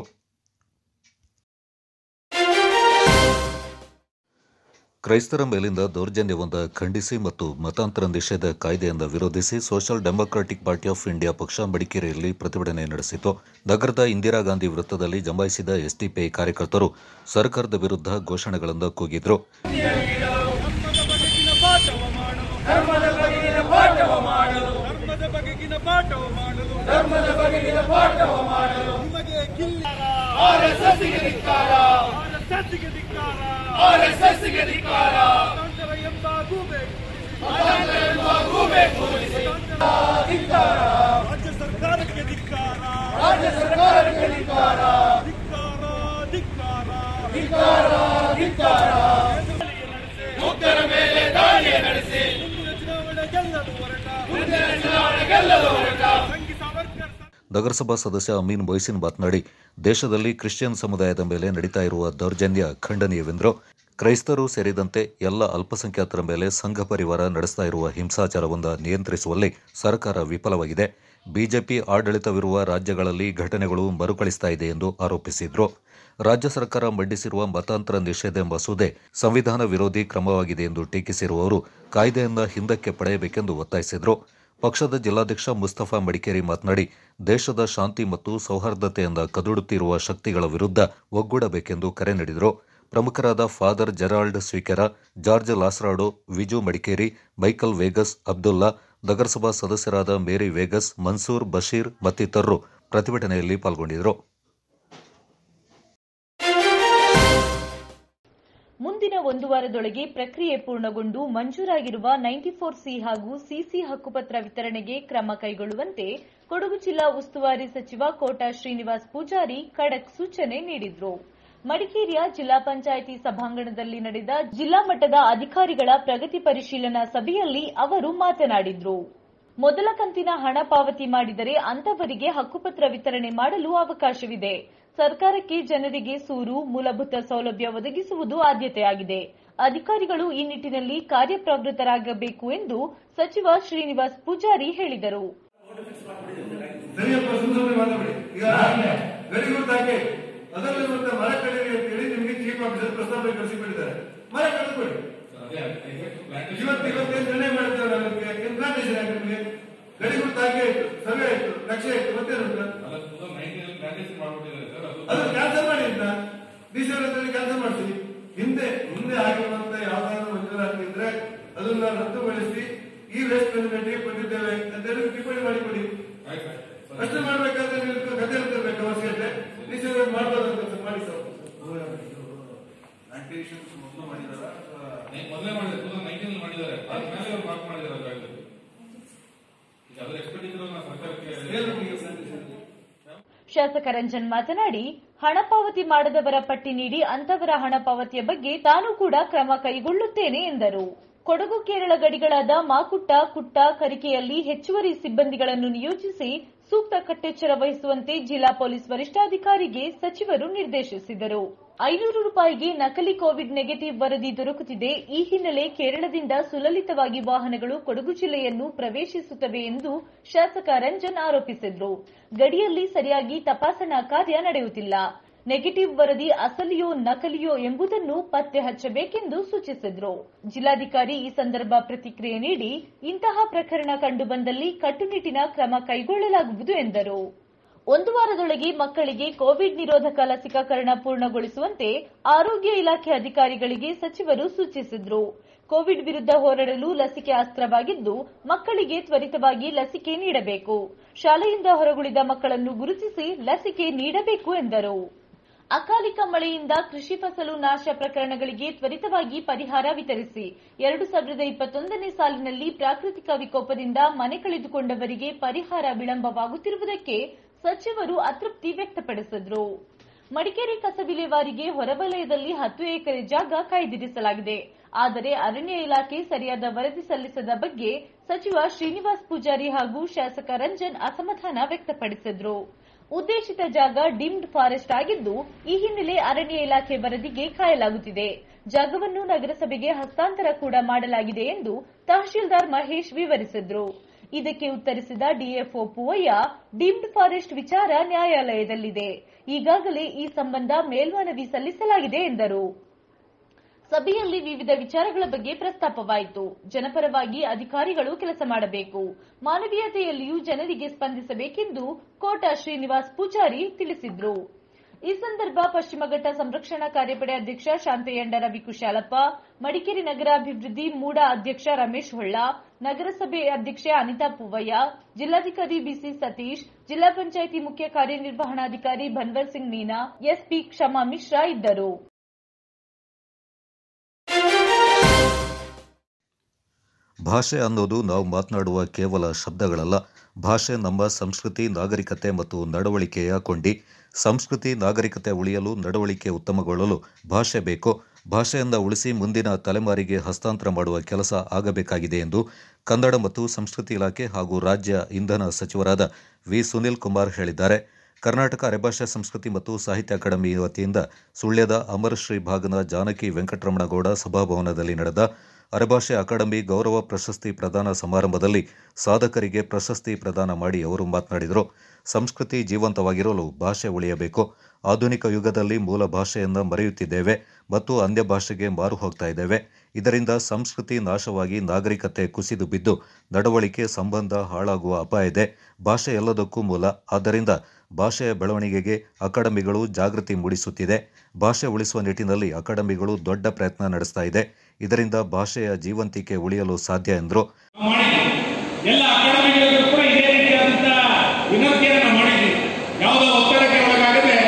ಕ್ರೈಸ್ತರ ಮೇಲಿಂದ ದೌರ್ಜನ್ಯವೊಂದ ಖಂಡಿಸಿ ಮತ್ತು ಮತಾಂತರ ನಿಷೇಧ ಕಾಯ್ದೆಯನ್ನು ವಿರೋಧಿಸಿ social democratic party of India ಪಕ್ಷ ಮಡಿಕೇರಿಯಲ್ಲಿ ಪ್ರತಿಭಟನೆ ನಡೆಸಿತು ನಗರದ ಇಂದಿರಾ ಗಾಂಧಿ ವೃತ್ತದಲ್ಲಿ ಜಮಾಯಿಸಿದ ಎಸ್ಡಿಪಿಐ ಕಾರ್ಯಕರ್ತರು ಸರ್ಕಾರದ ವಿರುದ್ಧ ಘೋಷಣೆಗಳನ್ನು ಕೂಗಿದ್ರು ಧರ್ಮದ ಬಗೆಗಿನ ಪಾಠವ ಮಾಡಲು ಧರ್ಮದ ಬಗೆಗಿನ ಪಾಠವ ಮಾಡಲು ಧರ್ಮದ ಬಗೆಗಿನ ಪಾಠವ ಮಾಡಲು ನಿಮಗೆ ಕಿಲ್ಲಿರ ಆರ್ಎಸ್ಎಸ್ಗೆ ಧಿಕ್ಕಾರ ಆರ್ಎಸ್ಎಸ್ಗೆ ಧಿಕ್ಕಾರ ಆರ್ಎಸ್ಎಸ್ಗೆ ಧಿಕ್ಕಾರ ಮತಾಂತರ ಎಂಬ ಗೂಬೆ ಮತಾಂತರ ಎಂಬ ಗೂಬೆ ಕೂರಿಸಿ ಧಿಕ್ಕಾರ ರಾಜ್ಯ ಸರ್ಕಾರಕ್ಕೆ ಧಿಕ್ಕಾರ ರಾಜ್ಯ ಸರ್ಕಾರಕ್ಕೆ ಧಿಕ್ಕಾರ ಧಿಕ್ಕಾರ ಧಿಕ್ಕಾರ ಧಿಕ್ಕಾರ ಧಿಕ್ಕಾರ ಮುಗ್ಧರ ಮೇಲೆ ದಾಳಿ ನಡೆಸಿ ಮುಂದಿನ ಚುನಾವಣೆ ಗೆಲ್ಲಲು ಹೊರಟ ಮುಂದಿನ ಚುನಾವಣೆ ಗೆಲ್ಲಲು ಹೊರಟ ಸಂಘಿ ಸಾವರ್ಕರ್ ನಗರಸಭಾ ಸದಸ್ಯ ಅಮೀನ್ ಮೊಯ್ಸಿನ್ ಮಾತನಾಡಿ ದೇಶದಲ್ಲಿ ಕ್ರಿಶ್ಚಿಯನ್ ಸಮುದಾಯದ ಮೇಲೆ ನಡೀತಾ ಇರುವ ದೌರ್ಜನ್ಯ ಖಂಡನೀಯವೆಂದರು ಕ್ರೈಸ್ತರು ಸೇರಿದಂತೆ ಎಲ್ಲ ಅಲ್ಪಸಂಖ್ಯಾತರ ಮೇಲೆ ಸಂಘ ಪರಿವಾರ ನಡೆಸ್ತಾ ಇರುವ ಹಿಂಸಾಚಾರವನ್ನು ನಿಯಂತ್ರಿಸುವಲ್ಲಿ ಸರ್ಕಾರ ವಿಫಲವಾಗಿದೆ ಬಿಜೆಪಿ ಆಡಳಿತವಿರುವ ರಾಜ್ಯಗಳಲ್ಲಿ ಘಟನೆಗಳು ಮರುಕಳಿಸ್ತಾ ಇದೆ ಎಂದು ಆರೋಪಿಸಿದ್ರು ರಾಜ್ಯ ಸರ್ಕಾರ ಮಂಡಿಸಿರುವ ಮತಾಂತರ ನಿಷೇಧ ಮಸೂದೆ ಸಂವಿಧಾನ ವಿರೋಧಿ ಕ್ರಮವಾಗಿದೆ ಎಂದು ಟೀಕಿಸಿರುವ ಅವರು ಕಾಯ್ದೆಯನ್ನ ಹಿಂದಕ್ಕೆ ಪಡೆಯಬೇಕೆಂದು ಒತ್ತಾಯಿಸಿದರು ಪಕ್ಷದ ಜಿಲ್ಲಾಧ್ಯಕ್ಷ ಮುಸ್ತಫಾ ಮಡಿಕೇರಿ ಮಾತನಾಡಿ ದೇಶದ ಶಾಂತಿ ಮತ್ತು ಸೌಹಾರ್ದತೆಯಿಂದ ಕದುಡುತ್ತಿರುವ ಶಕ್ತಿಗಳ ವಿರುದ್ಧ ಒಗ್ಗೂಡಬೇಕೆಂದು ಕರೆ ನೀಡಿದರು ಪ್ರಮುಖರಾದ father Gerald Sequeira George Lasrado Viju Madikeri Michael Vegas Abdulla ನಗರಸಭಾ ಸದಸ್ಯರಾದ ಮೇರಿ ವೇಗಸ್ ಮನ್ಸೂರ್ ಬಶೀರ್ ಮತ್ತಿತರರು ಪ್ರತಿಭಟನೆಯಲ್ಲಿ ಪಾಲ್ಗೊಂಡಿದ್ದರು ಮುಂದಿನ ಒಂದು ವಾರದೊಳಗೆ ಪ್ರಕ್ರಿಯೆ ಪೂರ್ಣಗೊಂಡು ಮಂಜೂರಾಗಿರುವ ನೈಂಟಿ ಫೋರ್ ಸಿ ಹಾಗೂ ಸಿಸಿ ಹಕ್ಕುಪತ್ರ ವಿತರಣೆಗೆ ಕ್ರಮ ಕೈಗೊಳ್ಳುವಂತೆ ಕೊಡಗು ಜಿಲ್ಲಾ ಉಸ್ತುವಾರಿ ಸಚಿವ ಕೋಟಾ ಶ್ರೀನಿವಾಸ್ ಪೂಜಾರಿ ಖಡಕ್ ಸೂಚನೆ ನೀಡಿದ್ರು ಮಡಿಕೇರಿಯ ಜಿಲ್ಲಾ ಪಂಚಾಯಿತಿ ಸಭಾಂಗಣದಲ್ಲಿ ನಡೆದ ಜಿಲ್ಲಾ ಮಟ್ಟದ ಅಧಿಕಾರಿಗಳ ಪ್ರಗತಿ ಪರಿಶೀಲನಾ ಸಭೆಯಲ್ಲಿ ಅವರು ಮಾತನಾಡಿದ್ರು ಮೊದಲ ಕಂತಿನ ಹಣ ಪಾವತಿ ಮಾಡಿದರೆ ಅಂತವರಿಗೆ ಹಕ್ಕುಪತ್ರ ವಿತರಣೆ ಮಾಡಲು ಅವಕಾಶವಿದೆ ಸರ್ಕಾರಕ್ಕೆ ಜನರಿಗೆ ಸೂರು ಮೂಲಭೂತ ಸೌಲಭ್ಯ ಒದಗಿಸುವುದು ಆದ್ಯತೆಯಾಗಿದೆ ಅಧಿಕಾರಿಗಳು ಈ ನಿಟ್ಟಿನಲ್ಲಿ ಕಾರ್ಯಪ್ರವೃತ್ತರಾಗಬೇಕು ಎಂದು ಸಚಿವ ಶ್ರೀನಿವಾಸ್ ಪೂಜಾರಿ ಹೇಳಿದರು ಸರಿಯಪ್ಪ ಸುಮ್ಮನೆ ಮಾತಾಡಿ ಈಗ ವೆರಿ ಗುಡ್ ಹಾಗೆ ಅದರಲ್ಲಿ ಮತ್ತೆ ಮರ ಕಡಿರಿ ಅಂತ ಹೇಳಿ ನಿಮಗೆ ಚೀಫ್ ಆಫೀಸರ್ ಪ್ರಸ್ತಾಪ ಕಳಿಸಿಬಿಟ್ಟಿದ್ದಾರೆ ಮರ ಕಳಿಸ್ಕೊಡಿ ಇವತ್ತು ಇವತ್ತೇನು ನಿರ್ಣಯ ಮಾಡಿದ್ದಾರೆ ಅದಕ್ಕೆ ಏನು ಪ್ಲಾಂಟೇಷನ್ ಆಯ್ತು ನಿಮಗೆ ಗಡಿ ಗುರುತು ಹಾಗೆ ಆಯ್ತು ಸರ್ವೆ ಆಯ್ತು ನಕ್ಷೆ ಆಯ್ತು ಮತ್ತೇನು ಅದು ಕ್ಯಾನ್ಸಲ್ ಮಾಡಿ ಅಂತ ಡಿಸೆಂಬರ್ ಕ್ಯಾನ್ಸಲ್ ಮಾಡಿಸಿ ಹಿಂದೆ ಹಿಂದೆ ಆಗಿರುವಂತ ಯಾವ್ದಾದ್ರು ಮಂಜೂರಾತಿ ಇದ್ರೆ ಅದನ್ನ ರದ್ದುಗೊಳಿಸಿ ಈ ವೇಸ್ಟ್ ಮ್ಯಾನೇಜ್ಮೆಂಟ್ಗೆ ಕೊಟ್ಟಿದ್ದೇವೆ ಅಂತ ಹೇಳಿ ಟಿಪ್ಪಣಿ ಮಾಡಿಕೊಡಿ ಅಷ್ಟು ಮಾಡ್ಬೇಕಾದ್ರೆ ನೀವು ಕತೆ ಹೇಳ್ತಿರ್ಬೇಕು ಅವಶ್ಯಕತೆ ಡಿಸೆಂಬರ್ ಮಾಡ್ಬೋದು ಅಂತ ಮಾಡಿ ಸರ್ ಮೊದಲೇ ಮಾಡಿದ್ದಾರೆ ಟೂ ತೌಸಂಡ್ ನೈನ್ಟೀನ್ ಮಾಡಿದ್ದಾರೆ ಆದ್ಮೇಲೆ ಇವ್ರು ಮಾರ್ಕ್ ಮಾಡಿದ್ದಾರೆ ಕಾಯ್ದೆ ಈಗ ಅದರ ಎಕ್ಸ್ಪೆಂಡಿಚರ್ ಸರ್ಕಾರಕ್ಕೆ ಶಾಸಕ ರಂಜನ್ ಮಾತನಾಡಿ ಹಣ ಪಾವತಿ ಮಾಡದವರ ಪಟ್ಟಿ ನೀಡಿ ಅಂತವರ ಹಣ ಪಾವತಿಯ ಬಗ್ಗೆ ತಾನು ಕೂಡ ಕ್ರಮ ಕೈಗೊಳ್ಳುತ್ತೇನೆ ಎಂದರು ಕೊಡಗು ಕೇರಳ ಗಡಿಗಳಾದ ಮಾಕುಟ್ಟ ಕುಟ್ಟ ಕರಿಕೆಯಲ್ಲಿ ಹೆಚ್ಚುವರಿ ಸಿಬ್ಬಂದಿಗಳನ್ನು ನಿಯೋಜಿಸಿ ಸೂಕ್ತ ಕಟ್ಟೆಚ್ಚರ ವಹಿಸುವಂತೆ ಜಿಲ್ಲಾ ಪೊಲೀಸ್ ವರಿಷ್ಠಾಧಿಕಾರಿಗೆ ಸಚಿವರು ನಿರ್ದೇಶಿಸಿದರು ಐನೂರು ರೂಪಾಯಿಗೆ ನಕಲಿ ಕೋವಿಡ್ ನೆಗೆಟಿವ್ ವರದಿ ದೊರಕುತ್ತಿದೆ ಈ ಹಿನ್ನೆಲೆ ಕೇರಳದಿಂದ ಸುಲಲಿತವಾಗಿ ವಾಹನಗಳು ಕೊಡಗು ಜಿಲ್ಲೆಯನ್ನು ಪ್ರವೇಶಿಸುತ್ತವೆ ಎಂದು ಶಾಸಕ ರಂಜನ್ ಆರೋಪಿಸಿದ್ರು ಗಡಿಯಲ್ಲಿ ಸರಿಯಾಗಿ ತಪಾಸಣಾ ಕಾರ್ಯ ನಡೆಯುತ್ತಿಲ್ಲ ನೆಗೆಟಿವ್ ವರದಿ ಅಸಲಿಯೋ ನಕಲಿಯೋ ಎಂಬುದನ್ನು ಪತ್ತೆ ಹಚ್ಚಬೇಕೆಂದು ಸೂಚಿಸಿದ್ರು ಜಿಲ್ಲಾಧಿಕಾರಿ ಈ ಸಂದರ್ಭ ಪ್ರತಿಕ್ರಿಯೆ ನೀಡಿ ಇಂತಹ ಪ್ರಕರಣ ಕಂಡುಬಂದಲ್ಲಿ ಕಟ್ಟುನಿಟ್ಟಿನ ಕ್ರಮ ಕೈಗೊಳ್ಳಲಾಗುವುದು ಎಂದರು ಒಂದು ವಾರದೊಳಗೆ ಮಕ್ಕಳಿಗೆ ಕೋವಿಡ್ ನಿರೋಧಕ ಲಸಿಕಾಕರಣ ಪೂರ್ಣಗೊಳಿಸುವಂತೆ ಆರೋಗ್ಯ ಇಲಾಖೆ ಅಧಿಕಾರಿಗಳಿಗೆ ಸಚಿವರು ಸೂಚಿಸಿದ್ರು ಕೋವಿಡ್ ವಿರುದ್ಧ ಹೋರಾಡಲು ಲಸಿಕೆ ಅಸ್ತ್ರವಾಗಿದ್ದು ಮಕ್ಕಳಿಗೆ ತ್ವರಿತವಾಗಿ ಲಸಿಕೆ ನೀಡಬೇಕು ಶಾಲೆಯಿಂದ ಹೊರಗುಳಿದ ಮಕ್ಕಳನ್ನು ಗುರುತಿಸಿ ಲಸಿಕೆ ನೀಡಬೇಕು ಎಂದರು ಅಕಾಲಿಕ ಮಳೆಯಿಂದ ಕೃಷಿ ಫಸಲು ನಾಶ ಪ್ರಕರಣಗಳಿಗೆ ತ್ವರಿತವಾಗಿ ಪರಿಹಾರ ವಿತರಿಸಿ ಎರಡು ಸಾವಿರದ ಇಪ್ಪತ್ತೊಂದನೇ ಸಾಲಿನಲ್ಲಿ ಪ್ರಾಕೃತಿಕ ವಿಕೋಪದಿಂದ ಮನೆ ಕಳೆದುಕೊಂಡವರಿಗೆ ಪರಿಹಾರ ವಿಳಂಬವಾಗುತ್ತಿರುವುದಕ್ಕೆ ಸಚಿವರು ಅತೃಪ್ತಿ ವ್ಯಕ್ತಪಡಿಸಿದರು ಮಡಿಕೇರಿ ಕಸ ವಿಲೇವಾರಿಗೆ ಹೊರವಲಯದಲ್ಲಿ ಹತ್ತು ಎಕರೆ ಜಾಗ ಕಾಯ್ದಿರಿಸಲಾಗಿದೆ ಆದರೆ ಅರಣ್ಯ ಇಲಾಖೆ ಸರಿಯಾದ ವರದಿ ಸಲ್ಲಿಸದ ಬಗ್ಗೆ ಸಚಿವ ಶ್ರೀನಿವಾಸ್ ಪೂಜಾರಿ ಹಾಗೂ ಶಾಸಕ ರಂಜನ್ ಅಸಮಾಧಾನ ವ್ಯಕ್ತಪಡಿಸಿದ್ರು ಉದ್ದೇಶಿತ ಜಾಗ ಡಿಮ್ಡ್ ಫಾರೆಸ್ಟ್ ಆಗಿದ್ದು ಈ ಹಿನ್ನೆಲೆ ಅರಣ್ಯ ಇಲಾಖೆ ವರದಿಗೆ ಕಾಯಲಾಗುತ್ತಿದೆ ಜಾಗವನ್ನು ನಗರಸಭೆಗೆ ಹಸ್ತಾಂತರ ಕೂಡ ಮಾಡಲಾಗಿದೆ ಎಂದು ತಹಶೀಲ್ದಾರ್ ಮಹೇಶ್ ವಿವರಿಸಿದ್ರು ಇದಕ್ಕೆ ಉತ್ತರಿಸಿದ ಡಿಎಫ್ಒ ಪೂವಯ್ಯ ಡೀಮ್ಡ್ ಫಾರೆಸ್ಟ್ ವಿಚಾರ ನ್ಯಾಯಾಲಯದಲ್ಲಿದೆ ಈಗಾಗಲೇ ಈ ಸಂಬಂಧ ಮೇಲ್ಮನವಿ ಸಲ್ಲಿಸಲಾಗಿದೆ ಎಂದರು ಸಭೆಯಲ್ಲಿ ವಿವಿಧ ವಿಚಾರಗಳ ಬಗ್ಗೆ ಪ್ರಸ್ತಾಪವಾಯಿತು ಜನಪರವಾಗಿ ಅಧಿಕಾರಿಗಳು ಕೆಲಸ ಮಾಡಬೇಕು ಮಾನವೀಯತೆಯಲ್ಲಿಯೂ ಜನರಿಗೆ ಸ್ಪಂದಿಸಬೇಕೆಂದು ಕೋಟ ಶ್ರೀನಿವಾಸ್ ಪೂಜಾರಿ ತಿಳಿಸಿದ್ರು ಈ ಸಂದರ್ಭ ಪಶ್ಚಿಮ ಘಟ್ಟ ಸಂರಕ್ಷಣಾ ಕಾರ್ಯಪಡೆ ಅಧ್ಯಕ್ಷ ಶಾಂತಯ್ಯಂಡ ರವಿ ಕುಶಾಲಪ್ಪ ಮಡಿಕೇರಿ ನಗರಾಭಿವೃದ್ಧಿ ಮೂಡ ಅಧ್ಯಕ್ಷ ರಮೇಶ್ ಹೊಳ್ಳ ನಗರಸಭೆ ಅಧ್ಯಕ್ಷೆ ಅನಿತಾ ಪೂವಯ್ಯ ಜಿಲ್ಲಾಧಿಕಾರಿ ಬಿಸಿ ಸತೀಶ್ ಜಿಲ್ಲಾ ಪಂಚಾಯಿತಿ ಮುಖ್ಯ ಕಾರ್ಯನಿರ್ವಹಣಾಧಿಕಾರಿ ಭನ್ವರ್ ಸಿಂಗ್ ಮೀನಾ ಎಸ್ಪಿ ಕ್ಷಮಾ ಮಿಶ್ರಾ ಇದ್ದರು ಭಾಷೆ ಅನ್ನೋದು ನಾವು ಮಾತನಾಡುವ ಕೇವಲ ಶಬ್ದಗಳಲ್ಲ ಭಾಷೆ ನಮ್ಮ ಸಂಸ್ಕೃತಿ ನಾಗರಿಕತೆ ಮತ್ತು ನಡವಳಿಕೆಯ ಕೊಂಡಿ ಸಂಸ್ಕೃತಿ ನಾಗರಿಕತೆ ಉಳಿಯಲು ನಡವಳಿಕೆ ಉತ್ತಮಗೊಳ್ಳಲು ಭಾಷೆ ಬೇಕು ಭಾಷೆಯಿಂದ ಉಳಿಸಿ ಮುಂದಿನ ತಲೆಮಾರಿಗೆ ಹಸ್ತಾಂತರ ಮಾಡುವ ಕೆಲಸ ಆಗಬೇಕಾಗಿದೆ ಎಂದು ಕನ್ನಡ ಮತ್ತು ಸಂಸ್ಕೃತಿ ಇಲಾಖೆ ಹಾಗೂ ರಾಜ್ಯ ಇಂಧನ ಸಚಿವರಾದ ವಿ ಸುನಿಲ್ ಕುಮಾರ್ ಹೇಳಿದ್ದಾರೆ ಕರ್ನಾಟಕ ಅರೆಭಾಷಾ ಸಂಸ್ಕೃತಿ ಮತ್ತು ಸಾಹಿತ್ಯ ಅಕಾಡೆಮಿ ವತಿಯಿಂದ ಸುಳ್ಯದ ಅಮರಶ್ರೀ ಭಾಗನ ಜಾನಕಿ ವೆಂಕಟರಮಣಗೌಡ ಸಭಾಭವನದಲ್ಲಿ ನಡೆದ ಅರೆಭಾಷೆ ಅಕಾಡೆಮಿ ಗೌರವ ಪ್ರಶಸ್ತಿ ಪ್ರದಾನ ಸಮಾರಂಭದಲ್ಲಿ ಸಾಧಕರಿಗೆ ಪ್ರಶಸ್ತಿ ಪ್ರದಾನ ಮಾಡಿ ಅವರು ಮಾತನಾಡಿದರು ಸಂಸ್ಕೃತಿ ಜೀವಂತವಾಗಿರಲು ಭಾಷೆ ಉಳಿಯಬೇಕು ಆಧುನಿಕ ಯುಗದಲ್ಲಿ ಮೂಲ ಭಾಷೆಯನ್ನು ಮರೆಯುತ್ತಿದ್ದೇವೆ ಮತ್ತು ಅನ್ಯ ಭಾಷೆಗೆ ಮಾರು ಹೋಗ್ತಾ ಇದ್ದೇವೆ ಇದರಿಂದ ಸಂಸ್ಕೃತಿ ನಾಶವಾಗಿ ನಾಗರಿಕತೆ ಕುಸಿದು ಬಿದ್ದು ನಡವಳಿಕೆ ಸಂಬಂಧ ಹಾಳಾಗುವ ಅಪಾಯ ಇದೆ ಭಾಷೆ ಎಲ್ಲದಕ್ಕೂ ಮೂಲ ಆದ್ದರಿಂದ ಭಾಷೆಯ ಬೆಳವಣಿಗೆಗೆ ಅಕಾಡೆಮಿಗಳು ಜಾಗೃತಿ ಮೂಡಿಸುತ್ತಿದೆ ಭಾಷೆ ಉಳಿಸುವ ನಿಟ್ಟಿನಲ್ಲಿ ಅಕಾಡೆಮಿಗಳು ದೊಡ್ಡ ಪ್ರಯತ್ನ ನಡೆಸ್ತಾ ಇದೆ ಇದರಿಂದ ಭಾಷೆಯ ಜೀವಂತಿಕೆ ಉಳಿಯಲು ಸಾಧ್ಯ ಎಂದರು ಎಲ್ಲ ಅಕಾಡೆಮಿಗಳಿಗೂ ಕೂಡ ಇದೇ ರೀತಿಯಾದಂಥ ವಿನಂತಿಯನ್ನು ಮಾಡಿದ್ವಿ ಯಾವುದೋ ಒತ್ತಡಕ್ಕೆ ಒಳಗಾಗದೆ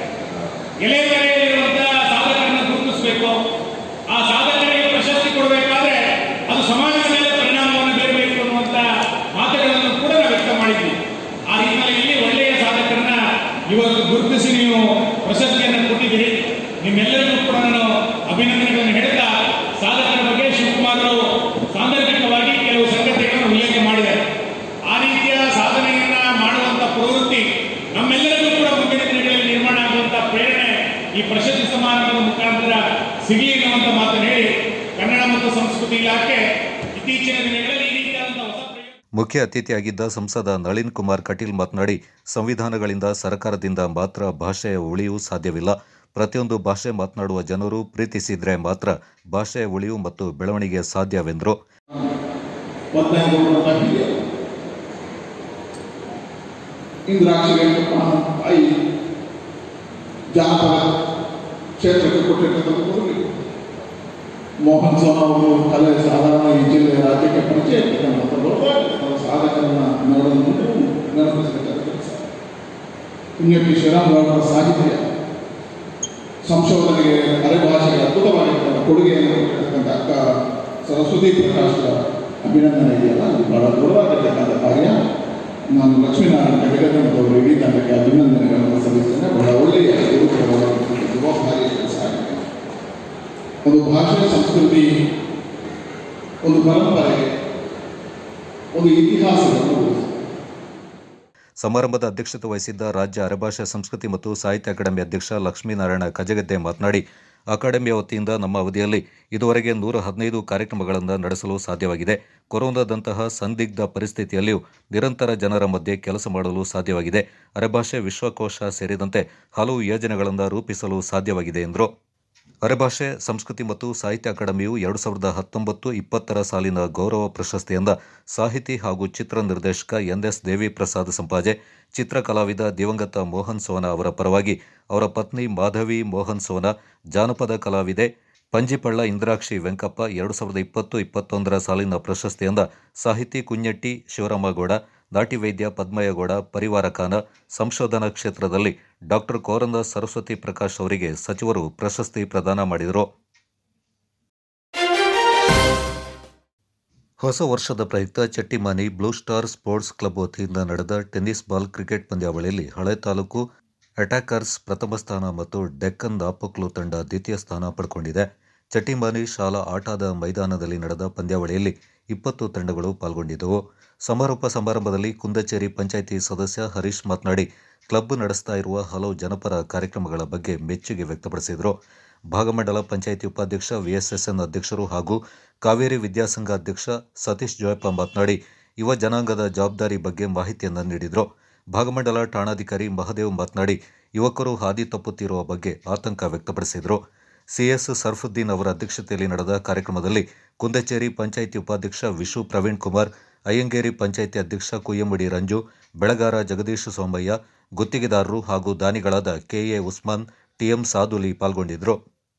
ಎಲೆ ಮೇಲೆಯಲ್ಲಿರುವಂತಹ ಸಾಧಕರನ್ನು ಗುರುತಿಸಬೇಕು ಆ ಸಾಧಕರಿಗೆ ಪ್ರಶಸ್ತಿ ಕೊಡಬೇಕಾದ್ರೆ ಅದು ಸಮಾಜದ ಮೇಲೆ ಪರಿಣಾಮವನ್ನು ಬೀರಬೇಕು ಅನ್ನುವಂಥ ಮಾತುಗಳನ್ನು ಕೂಡ ನಾವು ವ್ಯಕ್ತ ಮಾಡಿದ್ವಿ ಆ ಹಿನ್ನೆಲೆಯಲ್ಲಿ ಒಳ್ಳೆಯ ಸಾಧಕರನ್ನ ಇವತ್ತು ಗುರುತಿಸಿ ನೀವು ಪ್ರಶಸ್ತಿಯನ್ನು ಕೊಟ್ಟಿದ್ದೀರಿ ನಿಮ್ಮೆಲ್ಲರಿಗೂ ಕೂಡ ನಾನು ಅಭಿನಂದನೆಗಳನ್ನು ಹೇಳ್ತಾ ಸಾಧಕರ ಬಗ್ಗೆ ಶಿವಕುಮಾರ್ ಅವರು ಸಾಂದರ್ಭಿಕವಾಗಿ ಕೆಲವು ಸಂಗತಿಗಳನ್ನು ಉಲ್ಲೇಖ ಮಾಡಿದ್ದಾರೆ ಆ ರೀತಿಯ ಸಾಧನೆಯನ್ನ ಮಾಡುವಂತ ಪ್ರವೃತ್ತಿ ನಮ್ಮೆಲ್ಲರಿಗೂ ಕೂಡ ಮುಂದಿನ ದಿನಗಳಲ್ಲಿ ನಿರ್ಮಾಣ ಆಗುವಂತ ಪ್ರೇರಣೆ ಈ ಪ್ರಶಸ್ತಿ ಸಮಾರಂಭದ ಮುಖಾಂತರ ಸಿಗಲಿ ಎನ್ನುವಂತ ಮಾತನ್ನು ಹೇಳಿ ಕನ್ನಡ ಮತ್ತು ಸಂಸ್ಕೃತಿ ಇಲಾಖೆ ಇತ್ತೀಚಿನ ದಿನಗಳಲ್ಲಿ ಈ ರೀತಿಯಾದಂತಹ ಹೊಸ ಮುಖ್ಯ ಅತಿಥಿಯಾಗಿದ್ದ ಸಂಸದ ನಳಿನ್ ಕುಮಾರ್ ಕಟೀಲ್ ಮಾತನಾಡಿ ಸಂವಿಧಾನಗಳಿಂದ ಸರ್ಕಾರದಿಂದ ಮಾತ್ರ ಭಾಷೆಯ ಉಳಿವು ಸಾಧ್ಯವಿಲ್ಲ ಪ್ರತಿಯೊಂದು ಭಾಷೆ ಮಾತನಾಡುವ ಜನರು ಪ್ರೀತಿಸಿದ್ರೆ ಮಾತ್ರ ಭಾಷೆಯ ಉಳಿವು ಮತ್ತು ಬೆಳವಣಿಗೆ ಸಾಧ್ಯವೆಂದರು ಹದಿನೈದು ಹಿರಿಯ ಇಂದ್ರಾಕ್ಷಿ ವೆಂಕಟಪ್ಪ ತಾಯಿ ಜಾನಪದ ಕ್ಷೇತ್ರಕ್ಕೆ ಕೊಟ್ಟಿರ್ತಕ್ಕಂಥ ಕೊಡುಗೆ ಮೋಹನ್ ಸ್ವಾಮಿ ಅವರು ಕಲೆ ಸಾಧಾರಣ ಈ ಜಿಲ್ಲೆಯ ರಾಜ್ಯಕ್ಕೆ ಪರಿಚಯ ಇರ್ತಕ್ಕಂಥ ದೊಡ್ಡದಾಗಿರ್ತಕ್ಕಂಥ ಸಾಧಕರನ್ನ ನೋಡಲು ನೆನಪಿಸಬೇಕಾದ ಕೆಲಸ ಪುಣ್ಯಕ್ಕೆ ಶ್ರೀರಾಮರಾವರ ಸಾಹಿತ್ಯ ಸಂಶೋಧನೆಗೆ ಅರೆಭಾಷೆಗೆ ಅದ್ಭುತವಾಗಿರ್ತಕ್ಕಂಥ ಕೊಡುಗೆಯನ್ನು ಕೊಟ್ಟಿರ್ತಕ್ಕಂಥ ಅಕ್ಕ ಸರಸ್ವತಿ ಪ್ರಕಾಶ್ ಅಭಿನಂದನೆ ಇದೆಯಲ್ಲ ಅದು ಬಹಳ ದೊಡ್ಡದಾಗಿರ್ತಕ್ಕಂಥ ಕಾರ್ಯ ನಾನು ಲಕ್ಷ್ಮೀನಾರಾಯಣ ಕಡೆಗಟ್ಟವರು ಇಡೀ ತಂಡಕ್ಕೆ ಅಭಿನಂದನೆಗಳನ್ನು ಸಲ್ಲಿಸ್ತೇನೆ ಬಹಳ ಒಳ್ಳೆಯ ಗುರುತರವಾಗಿರ್ತಕ್ಕಂಥ ಜವಾಬ್ದಾರಿಯ ಕೆಲಸ ಆಗಿದೆ ಒಂದು ಭಾಷೆ ಸಂಸ್ಕೃತಿ ಒಂದು ಪರಂಪರೆ ಒಂದು ಇತಿಹಾಸವನ್ನು ಸಮಾರಂಭದ ಅಧ್ಯಕ್ಷತೆ ವಹಿಸಿದ್ದ ರಾಜ್ಯ ಅರೆಭಾಷಾ ಸಂಸ್ಕೃತಿ ಮತ್ತು ಸಾಹಿತ್ಯ ಅಕಾಡೆಮಿ ಅಧ್ಯಕ್ಷ ಲಕ್ಷ್ಮೀನಾರಾಯಣ ಕಜಗದ್ದೆ ಮಾತನಾಡಿ ಅಕಾಡೆಮಿಯ ವತಿಯಿಂದ ನಮ್ಮ ಅವಧಿಯಲ್ಲಿ ಇದುವರೆಗೆ ನೂರ ಹದಿನೈದು ಕಾರ್ಯಕ್ರಮಗಳನ್ನು ನಡೆಸಲು ಸಾಧ್ಯವಾಗಿದೆ ಕೊರೋನಾದಂತಹ ಸಂದಿಗ್ಧ ಪರಿಸ್ಥಿತಿಯಲ್ಲಿಯೂ ನಿರಂತರ ಜನರ ಮಧ್ಯೆ ಕೆಲಸ ಮಾಡಲು ಸಾಧ್ಯವಾಗಿದೆ ಅರೆಭಾಷೆ ವಿಶ್ವಕೋಶ ಸೇರಿದಂತೆ ಹಲವು ಯೋಜನೆಗಳನ್ನು ರೂಪಿಸಲು ಸಾಧ್ಯವಾಗಿದೆ ಎಂದರು ಅರೆಭಾಷೆ ಸಂಸ್ಕೃತಿ ಮತ್ತು ಸಾಹಿತ್ಯ ಅಕಾಡೆಮಿಯು ಎರಡು ಸಾವಿರದ ಹತ್ತೊಂಬತ್ತು ಇಪ್ಪತ್ತರ ಸಾಲಿನ ಗೌರವ ಪ್ರಶಸ್ತಿಯಿಂದ ಸಾಹಿತಿ ಹಾಗೂ ಚಿತ್ರ ನಿರ್ದೇಶಕ ಎನ್ ಎಸ್ ದೇವಿ ಪ್ರಸಾದ್ ಸಂಪಾಜೆ ಚಿತ್ರ ಕಲಾವಿದ ದಿವಂಗತ ಮೋಹನ್ ಸೋನ ಅವರ ಪರವಾಗಿ ಅವರ ಪತ್ನಿ ಮಾಧವಿ ಮೋಹನ್ ಸೋನ ಜಾನಪದ ಕಲಾವಿದೆ ಪಂಜಿಪಳ್ಳ ಇಂದ್ರಾಕ್ಷಿ ವೆಂಕಪ್ಪ ಎರಡು ಸಾವಿರದ ಇಪ್ಪತ್ತು ಇಪ್ಪತ್ತೊಂದರ ಸಾಲಿನ ಪ್ರಶಸ್ತಿಯಿಂದ ಸಾಹಿತಿ ಕುഞ്ഞೆಟ್ಟಿ ಶಿವರಾಮಗೌಡ ನಾಟಿವೈದ್ಯ ಪದ್ಮಯ್ಯಗೌಡ ಪರಿವಾರ ಖಾನ ಸಂಶೋಧನಾ ಕ್ಷೇತ್ರದಲ್ಲಿ ಡಾಕ್ಟರ್ ಕೋರಂದ ಸರಸ್ವತಿ ಪ್ರಕಾಶ್ ಅವರಿಗೆ ಸಚಿವರು ಪ್ರಶಸ್ತಿ ಪ್ರದಾನ ಮಾಡಿದರು ಹೊಸ ವರ್ಷದ ಪ್ರಯುಕ್ತ Chettimani blue star sports club ವತಿಯಿಂದ ನಡೆದ ಟೆನ್ನಿಸ್ ಬಾಲ್ ಕ್ರಿಕೆಟ್ ಪಂದ್ಯಾವಳಿಯಲ್ಲಿ ಹಳೆ ತಾಲೂಕು ಅಟ್ಯಾಕರ್ಸ್ ಪ್ರಥಮ ಸ್ಥಾನ ಮತ್ತು ಡೆಕ್ಕನ್ ದಾಪಕ್ಲು ತಂಡ ದ್ವಿತೀಯ ಸ್ಥಾನ ಪಡ್ಕೊಂಡಿದೆ ಚಟ್ಟಿಮಾನಿ ಶಾಲಾ ಆಟದ ಮೈದಾನದಲ್ಲಿ ನಡೆದ ಪಂದ್ಯಾವಳಿಯಲ್ಲಿ ಇಪ್ಪತ್ತು ತಂಡಗಳು ಪಾಲ್ಗೊಂಡಿದ್ದವು ಸಮಾರೋಪ ಸಮಾರಂಭದಲ್ಲಿ ಕುಂದಚೇರಿ ಪಂಚಾಯಿತಿ ಸದಸ್ಯ ಹರೀಶ್ ಮಾತನಾಡಿ ಕ್ಲಬ್ ನಡೆಸ್ತಾ ಇರುವ ಹಲವು ಜನಪರ ಕಾರ್ಯಕ್ರಮಗಳ ಬಗ್ಗೆ ಮೆಚ್ಚುಗೆ ವ್ಯಕ್ತಪಡಿಸಿದರು ಭಾಗಮಂಡಲ ಪಂಚಾಯಿತಿ ಉಪಾಧ್ಯಕ್ಷ ವಿಎಸ್ಎಸ್ಎನ್ ಅಧ್ಯಕ್ಷರು ಹಾಗೂ ಕಾವೇರಿ ವಿದ್ಯಾಸಂಘ ಅಧ್ಯಕ್ಷ ಸತೀಶ್ ಜೋಯಪ್ಪ ಮಾತನಾಡಿ ಯುವ ಜನಾಂಗದ ಜವಾಬ್ದಾರಿ ಬಗ್ಗೆ ಮಾಹಿತಿಯನ್ನು ನೀಡಿದರು ಭಾಗಮಂಡಲ ಠಾಣಾಧಿಕಾರಿ ಮಹದೇವ್ ಮಾತನಾಡಿ ಯುವಕರು ಹಾದಿ ತಪ್ಪುತ್ತಿರುವ ಬಗ್ಗೆ ಆತಂಕ ವ್ಯಕ್ತಪಡಿಸಿದರು ಸಿಎಸ್ ಸರ್ಫುದ್ದೀನ್ ಅವರ ಅಧ್ಯಕ್ಷತೆಯಲ್ಲಿ ನಡೆದ ಕಾರ್ಯಕ್ರಮದಲ್ಲಿ ಕುಂದಚೇರಿ ಪಂಚಾಯಿತಿ ಉಪಾಧ್ಯಕ್ಷ ವಿಶು ಪ್ರವೀಣ್ ಕುಮಾರ್ ಅಯ್ಯಂಗೇರಿ ಪಂಚಾಯಿತಿ ಅಧ್ಯಕ್ಷ ಕುಯ್ಯಂಬಡಿ ರಂಜು ಬೆಳಗಾರ ಜಗದೀಶ್ ಸೋಮಯ್ಯ ಗುತ್ತಿಗೆದಾರರು ಹಾಗೂ ದಾನಿಗಳಾದ ಕೆಎ ಉಸ್ಮಾನ್ ಟಿಎಂ ಸಾದುಲಿ ಪಾಲ್ಗೊಂಡಿದ್ದರು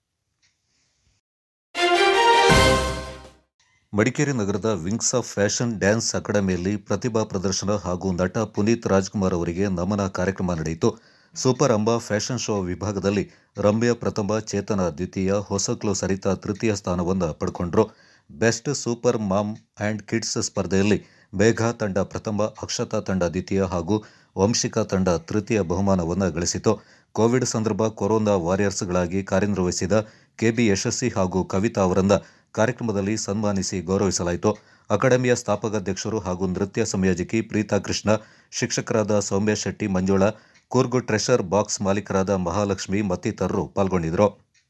ಮಡಿಕೇರಿ ನಗರದ ವಿಂಗ್ಸ್ ಆಫ್ ಫ್ಯಾಷನ್ ಡ್ಯಾನ್ಸ್ ಅಕಾಡೆಮಿಯಲ್ಲಿ ಪ್ರತಿಭಾ ಪ್ರದರ್ಶನ ಹಾಗೂ ನಟ ಪುನೀತ್ ರಾಜ್ಕುಮಾರ್ ಅವರಿಗೆ ನಮನ ಕಾರ್ಯಕ್ರಮ ನಡೆಯಿತು ಸೂಪರ್ ಅಂಬಾ ಫ್ಯಾಷನ್ ಶೋ ವಿಭಾಗದಲ್ಲಿ ರಮ್ಯ ಪ್ರಥಮ ಚೇತನ ದ್ವಿತೀಯ ಹೊಸಕ್ಲು ಸರಿತಾ ತೃತೀಯ ಸ್ಥಾನವನ್ನು ಪಡ್ಕೊಂಡ್ರು best super mom and kids ಸ್ಪರ್ಧೆಯಲ್ಲಿ ಮೇಘಾ ತಂಡ ಪ್ರಥಮ ಅಕ್ಷತಾ ತಂಡ ದ್ವಿತೀಯ ಹಾಗೂ ವಂಶಿಕಾ ತಂಡ ತೃತೀಯ ಬಹುಮಾನವನ್ನು ಗಳಿಸಿತು ಕೋವಿಡ್ ಸಂದರ್ಭ ಕೊರೋನಾ ವಾರಿಯರ್ಸ್ಗಳಾಗಿ ಕಾರ್ಯನಿರ್ವಹಿಸಿದ ಕೆಬಿ ಯಶಸ್ವಿ ಹಾಗೂ ಕವಿತಾ ಅವರನ್ನ ಕಾರ್ಯಕ್ರಮದಲ್ಲಿ ಸನ್ಮಾನಿಸಿ ಗೌರವಿಸಲಾಯಿತು ಅಕಾಡೆಮಿಯ ಸ್ಥಾಪಕಾಧ್ಯಕ್ಷರು ಹಾಗೂ ನೃತ್ಯ ಸಂಯೋಜಕಿ ಪ್ರೀತಾ ಕೃಷ್ಣ ಶಿಕ್ಷಕರಾದ ಸೌಮ್ಯ ಶೆಟ್ಟಿ ಮಂಜುಳಾ ಕೂರ್ಗು ಟ್ರೆಷರ್ ಬಾಕ್ಸ್ ಮಾಲೀಕರಾದ ಮಹಾಲಕ್ಷ್ಮಿ ಮತ್ತಿತರರು ಪಾಲ್ಗೊಂಡಿದ್ದರು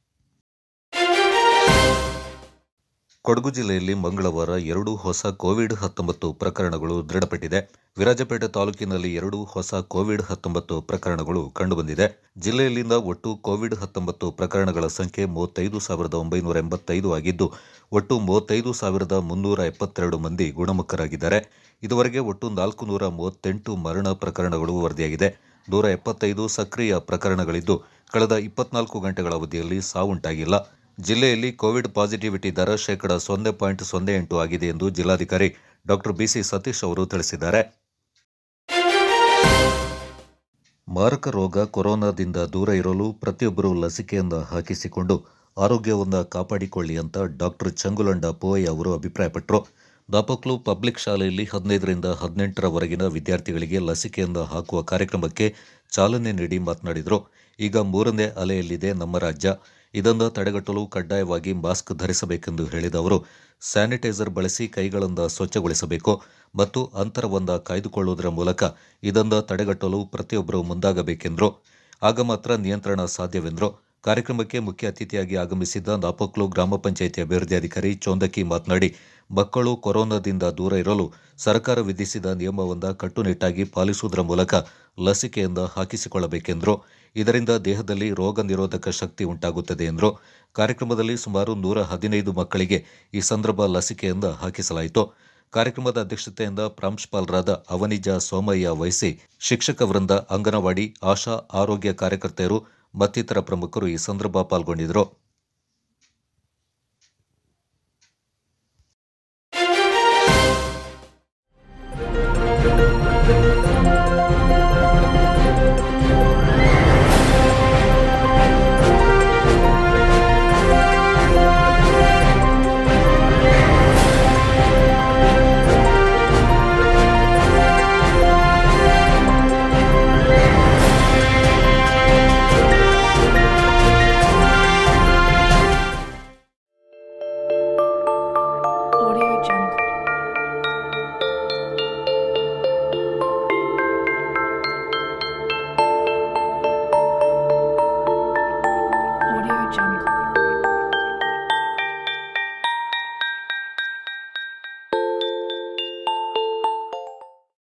ಕೊಡಗು ಜಿಲ್ಲೆಯಲ್ಲಿ ಮಂಗಳವಾರ ಎರಡು ಹೊಸ ಕೋವಿಡ್ ಹತ್ತೊಂಬತ್ತು ಪ್ರಕರಣಗಳು ದೃಢಪಟ್ಟಿದೆ ವಿರಾಜಪೇಟೆ ತಾಲೂಕಿನಲ್ಲಿ ಎರಡು ಹೊಸ ಕೋವಿಡ್ ಹತ್ತೊಂಬತ್ತು ಪ್ರಕರಣಗಳು ಕಂಡುಬಂದಿದೆ ಜಿಲ್ಲೆಯಲ್ಲಿಂದ ಒಟ್ಟು ಕೋವಿಡ್ ಹತ್ತೊಂಬತ್ತು ಪ್ರಕರಣಗಳ ಸಂಖ್ಯೆ ಮೂವತ್ತೈದು ಸಾವಿರದ ಒಂಬೈನೂರ ಎಂಬತ್ತೈದು ಆಗಿದ್ದು ಒಟ್ಟು ಮೂವತ್ತೈದು ಸಾವಿರದ ಮುನ್ನೂರ ಎಪ್ಪತ್ತೆರಡು ಮಂದಿ ಗುಣಮುಖರಾಗಿದ್ದಾರೆ ಇದುವರೆಗೆ ಒಟ್ಟು ನಾಲ್ಕು ನೂರ ಮೂವತ್ತೆಂಟು ಮರಣ ಪ್ರಕರಣಗಳು ವರದಿಯಾಗಿದೆ ನೂರ ಎಪ್ಪತ್ತೈದು ಸಕ್ರಿಯ ಪ್ರಕರಣಗಳಿದ್ದು ಕಳೆದ ಇಪ್ಪತ್ನಾಲ್ಕು ಗಂಟೆಗಳ ಅವಧಿಯಲ್ಲಿ ಸಾವುಂಟಾಗಿಲ್ಲ ಜಿಲ್ಲೆಯಲ್ಲಿ ಕೋವಿಡ್ ಪಾಸಿಟಿವಿಟಿ ದರ ಶೇಕಡ ಸೊನ್ನೆ ಪಾಯಿಂಟ್ ಸೊನ್ನೆ ಎಂಟು ಆಗಿದೆ ಎಂದು ಜಿಲ್ಲಾಧಿಕಾರಿ ಡಾಕ್ಟರ್ ಬಿಸಿ ಸತೀಶ್ ಅವರು ತಿಳಿಸಿದ್ದಾರೆ ಮಾರಕ ರೋಗ ಕೊರೋನಾದಿಂದ ದೂರ ಇರಲು ಪ್ರತಿಯೊಬ್ಬರೂ ಲಸಿಕೆಯನ್ನು ಹಾಕಿಸಿಕೊಂಡು ಆರೋಗ್ಯವನ್ನು ಕಾಪಾಡಿಕೊಳ್ಳಿ ಅಂತ ಡಾಕ್ಟರ್ ಚಂಗುಲಂಡ ಪೋಯ್ ಅವರು ಅಭಿಪ್ರಾಯಪಟ್ಟರು ದಾಪಕ್ಲು ಪಬ್ಲಿಕ್ ಶಾಲೆಯಲ್ಲಿ ಹದಿನೈದರಿಂದ ಹದಿನೆಂಟರವರೆಗಿನ ವಿದ್ಯಾರ್ಥಿಗಳಿಗೆ ಲಸಿಕೆಯನ್ನು ಹಾಕುವ ಕಾರ್ಯಕ್ರಮಕ್ಕೆ ಚಾಲನೆ ನೀಡಿ ಮಾತನಾಡಿದರು ಈಗ ಮೂರನೇ ಅಲೆಯಲ್ಲಿದೆ ನಮ್ಮ ರಾಜ್ಯ ಇದನ್ನು ತಡೆಗಟ್ಟಲು ಕಡ್ಡಾಯವಾಗಿ ಮಾಸ್ಕ್ ಧರಿಸಬೇಕೆಂದು ಹೇಳಿದ ಅವರು ಸ್ಯಾನಿಟೈಸರ್ ಬಳಸಿ ಕೈಗಳನ್ನು ಸ್ವಚ್ಛಗೊಳಿಸಬೇಕು ಮತ್ತು ಅಂತರವನ್ನು ಕಾಯ್ದುಕೊಳ್ಳುವುದರ ಮೂಲಕ ಇದನ್ನು ತಡೆಗಟ್ಟಲು ಪ್ರತಿಯೊಬ್ಬರು ಮುಂದಾಗಬೇಕೆಂದರು ಆಗ ಮಾತ್ರ ನಿಯಂತ್ರಣ ಸಾಧ್ಯವೆಂದರು ಕಾರ್ಯಕ್ರಮಕ್ಕೆ ಮುಖ್ಯ ಅತಿಥಿಯಾಗಿ ಆಗಮಿಸಿದ್ದ ನಾಪಕ್ಲು ಗ್ರಾಮ ಪಂಚಾಯಿತಿ ಅಭಿವೃದ್ಧಿ ಚೋಂದಕಿ ಮಾತನಾಡಿ ಮಕ್ಕಳು ಕೊರೋನಾದಿಂದ ದೂರ ಇರಲು ಸರ್ಕಾರ ವಿಧಿಸಿದ ನಿಯಮವನ್ನು ಕಟ್ಟುನಿಟ್ಟಾಗಿ ಪಾಲಿಸುವುದರ ಮೂಲಕ ಲಸಿಕೆಯಿಂದ ಹಾಕಿಸಿಕೊಳ್ಳಬೇಕೆಂದರು ಇದರಿಂದ ದೇಹದಲ್ಲಿ ರೋಗ ನಿರೋಧಕ ಶಕ್ತಿ ಉಂಟಾಗುತ್ತದೆ ಎಂದರು ಕಾರ್ಯಕ್ರಮದಲ್ಲಿ ಸುಮಾರು ನೂರ ಹದಿನೈದು ಮಕ್ಕಳಿಗೆ ಈ ಸಂದರ್ಭ ಲಸಿಕೆಯಿಂದ ಹಾಕಿಸಲಾಯಿತು ಕಾರ್ಯಕ್ರಮದ ಅಧ್ಯಕ್ಷತೆಯಿಂದ ಪ್ರಾಂಶುಪಾಲರಾದ ಅವನಿಜ ಸೋಮಯ್ಯ ವಹಿಸಿ ಶಿಕ್ಷಕ ವೃಂದ ಅಂಗನವಾಡಿ ಆಶಾ ಆರೋಗ್ಯ ಕಾರ್ಯಕರ್ತೆಯರು ಮತ್ತಿತರ ಪ್ರಮುಖರು ಈ ಸಂದರ್ಭ ಪಾಲ್ಗೊಂಡಿದ್ದರು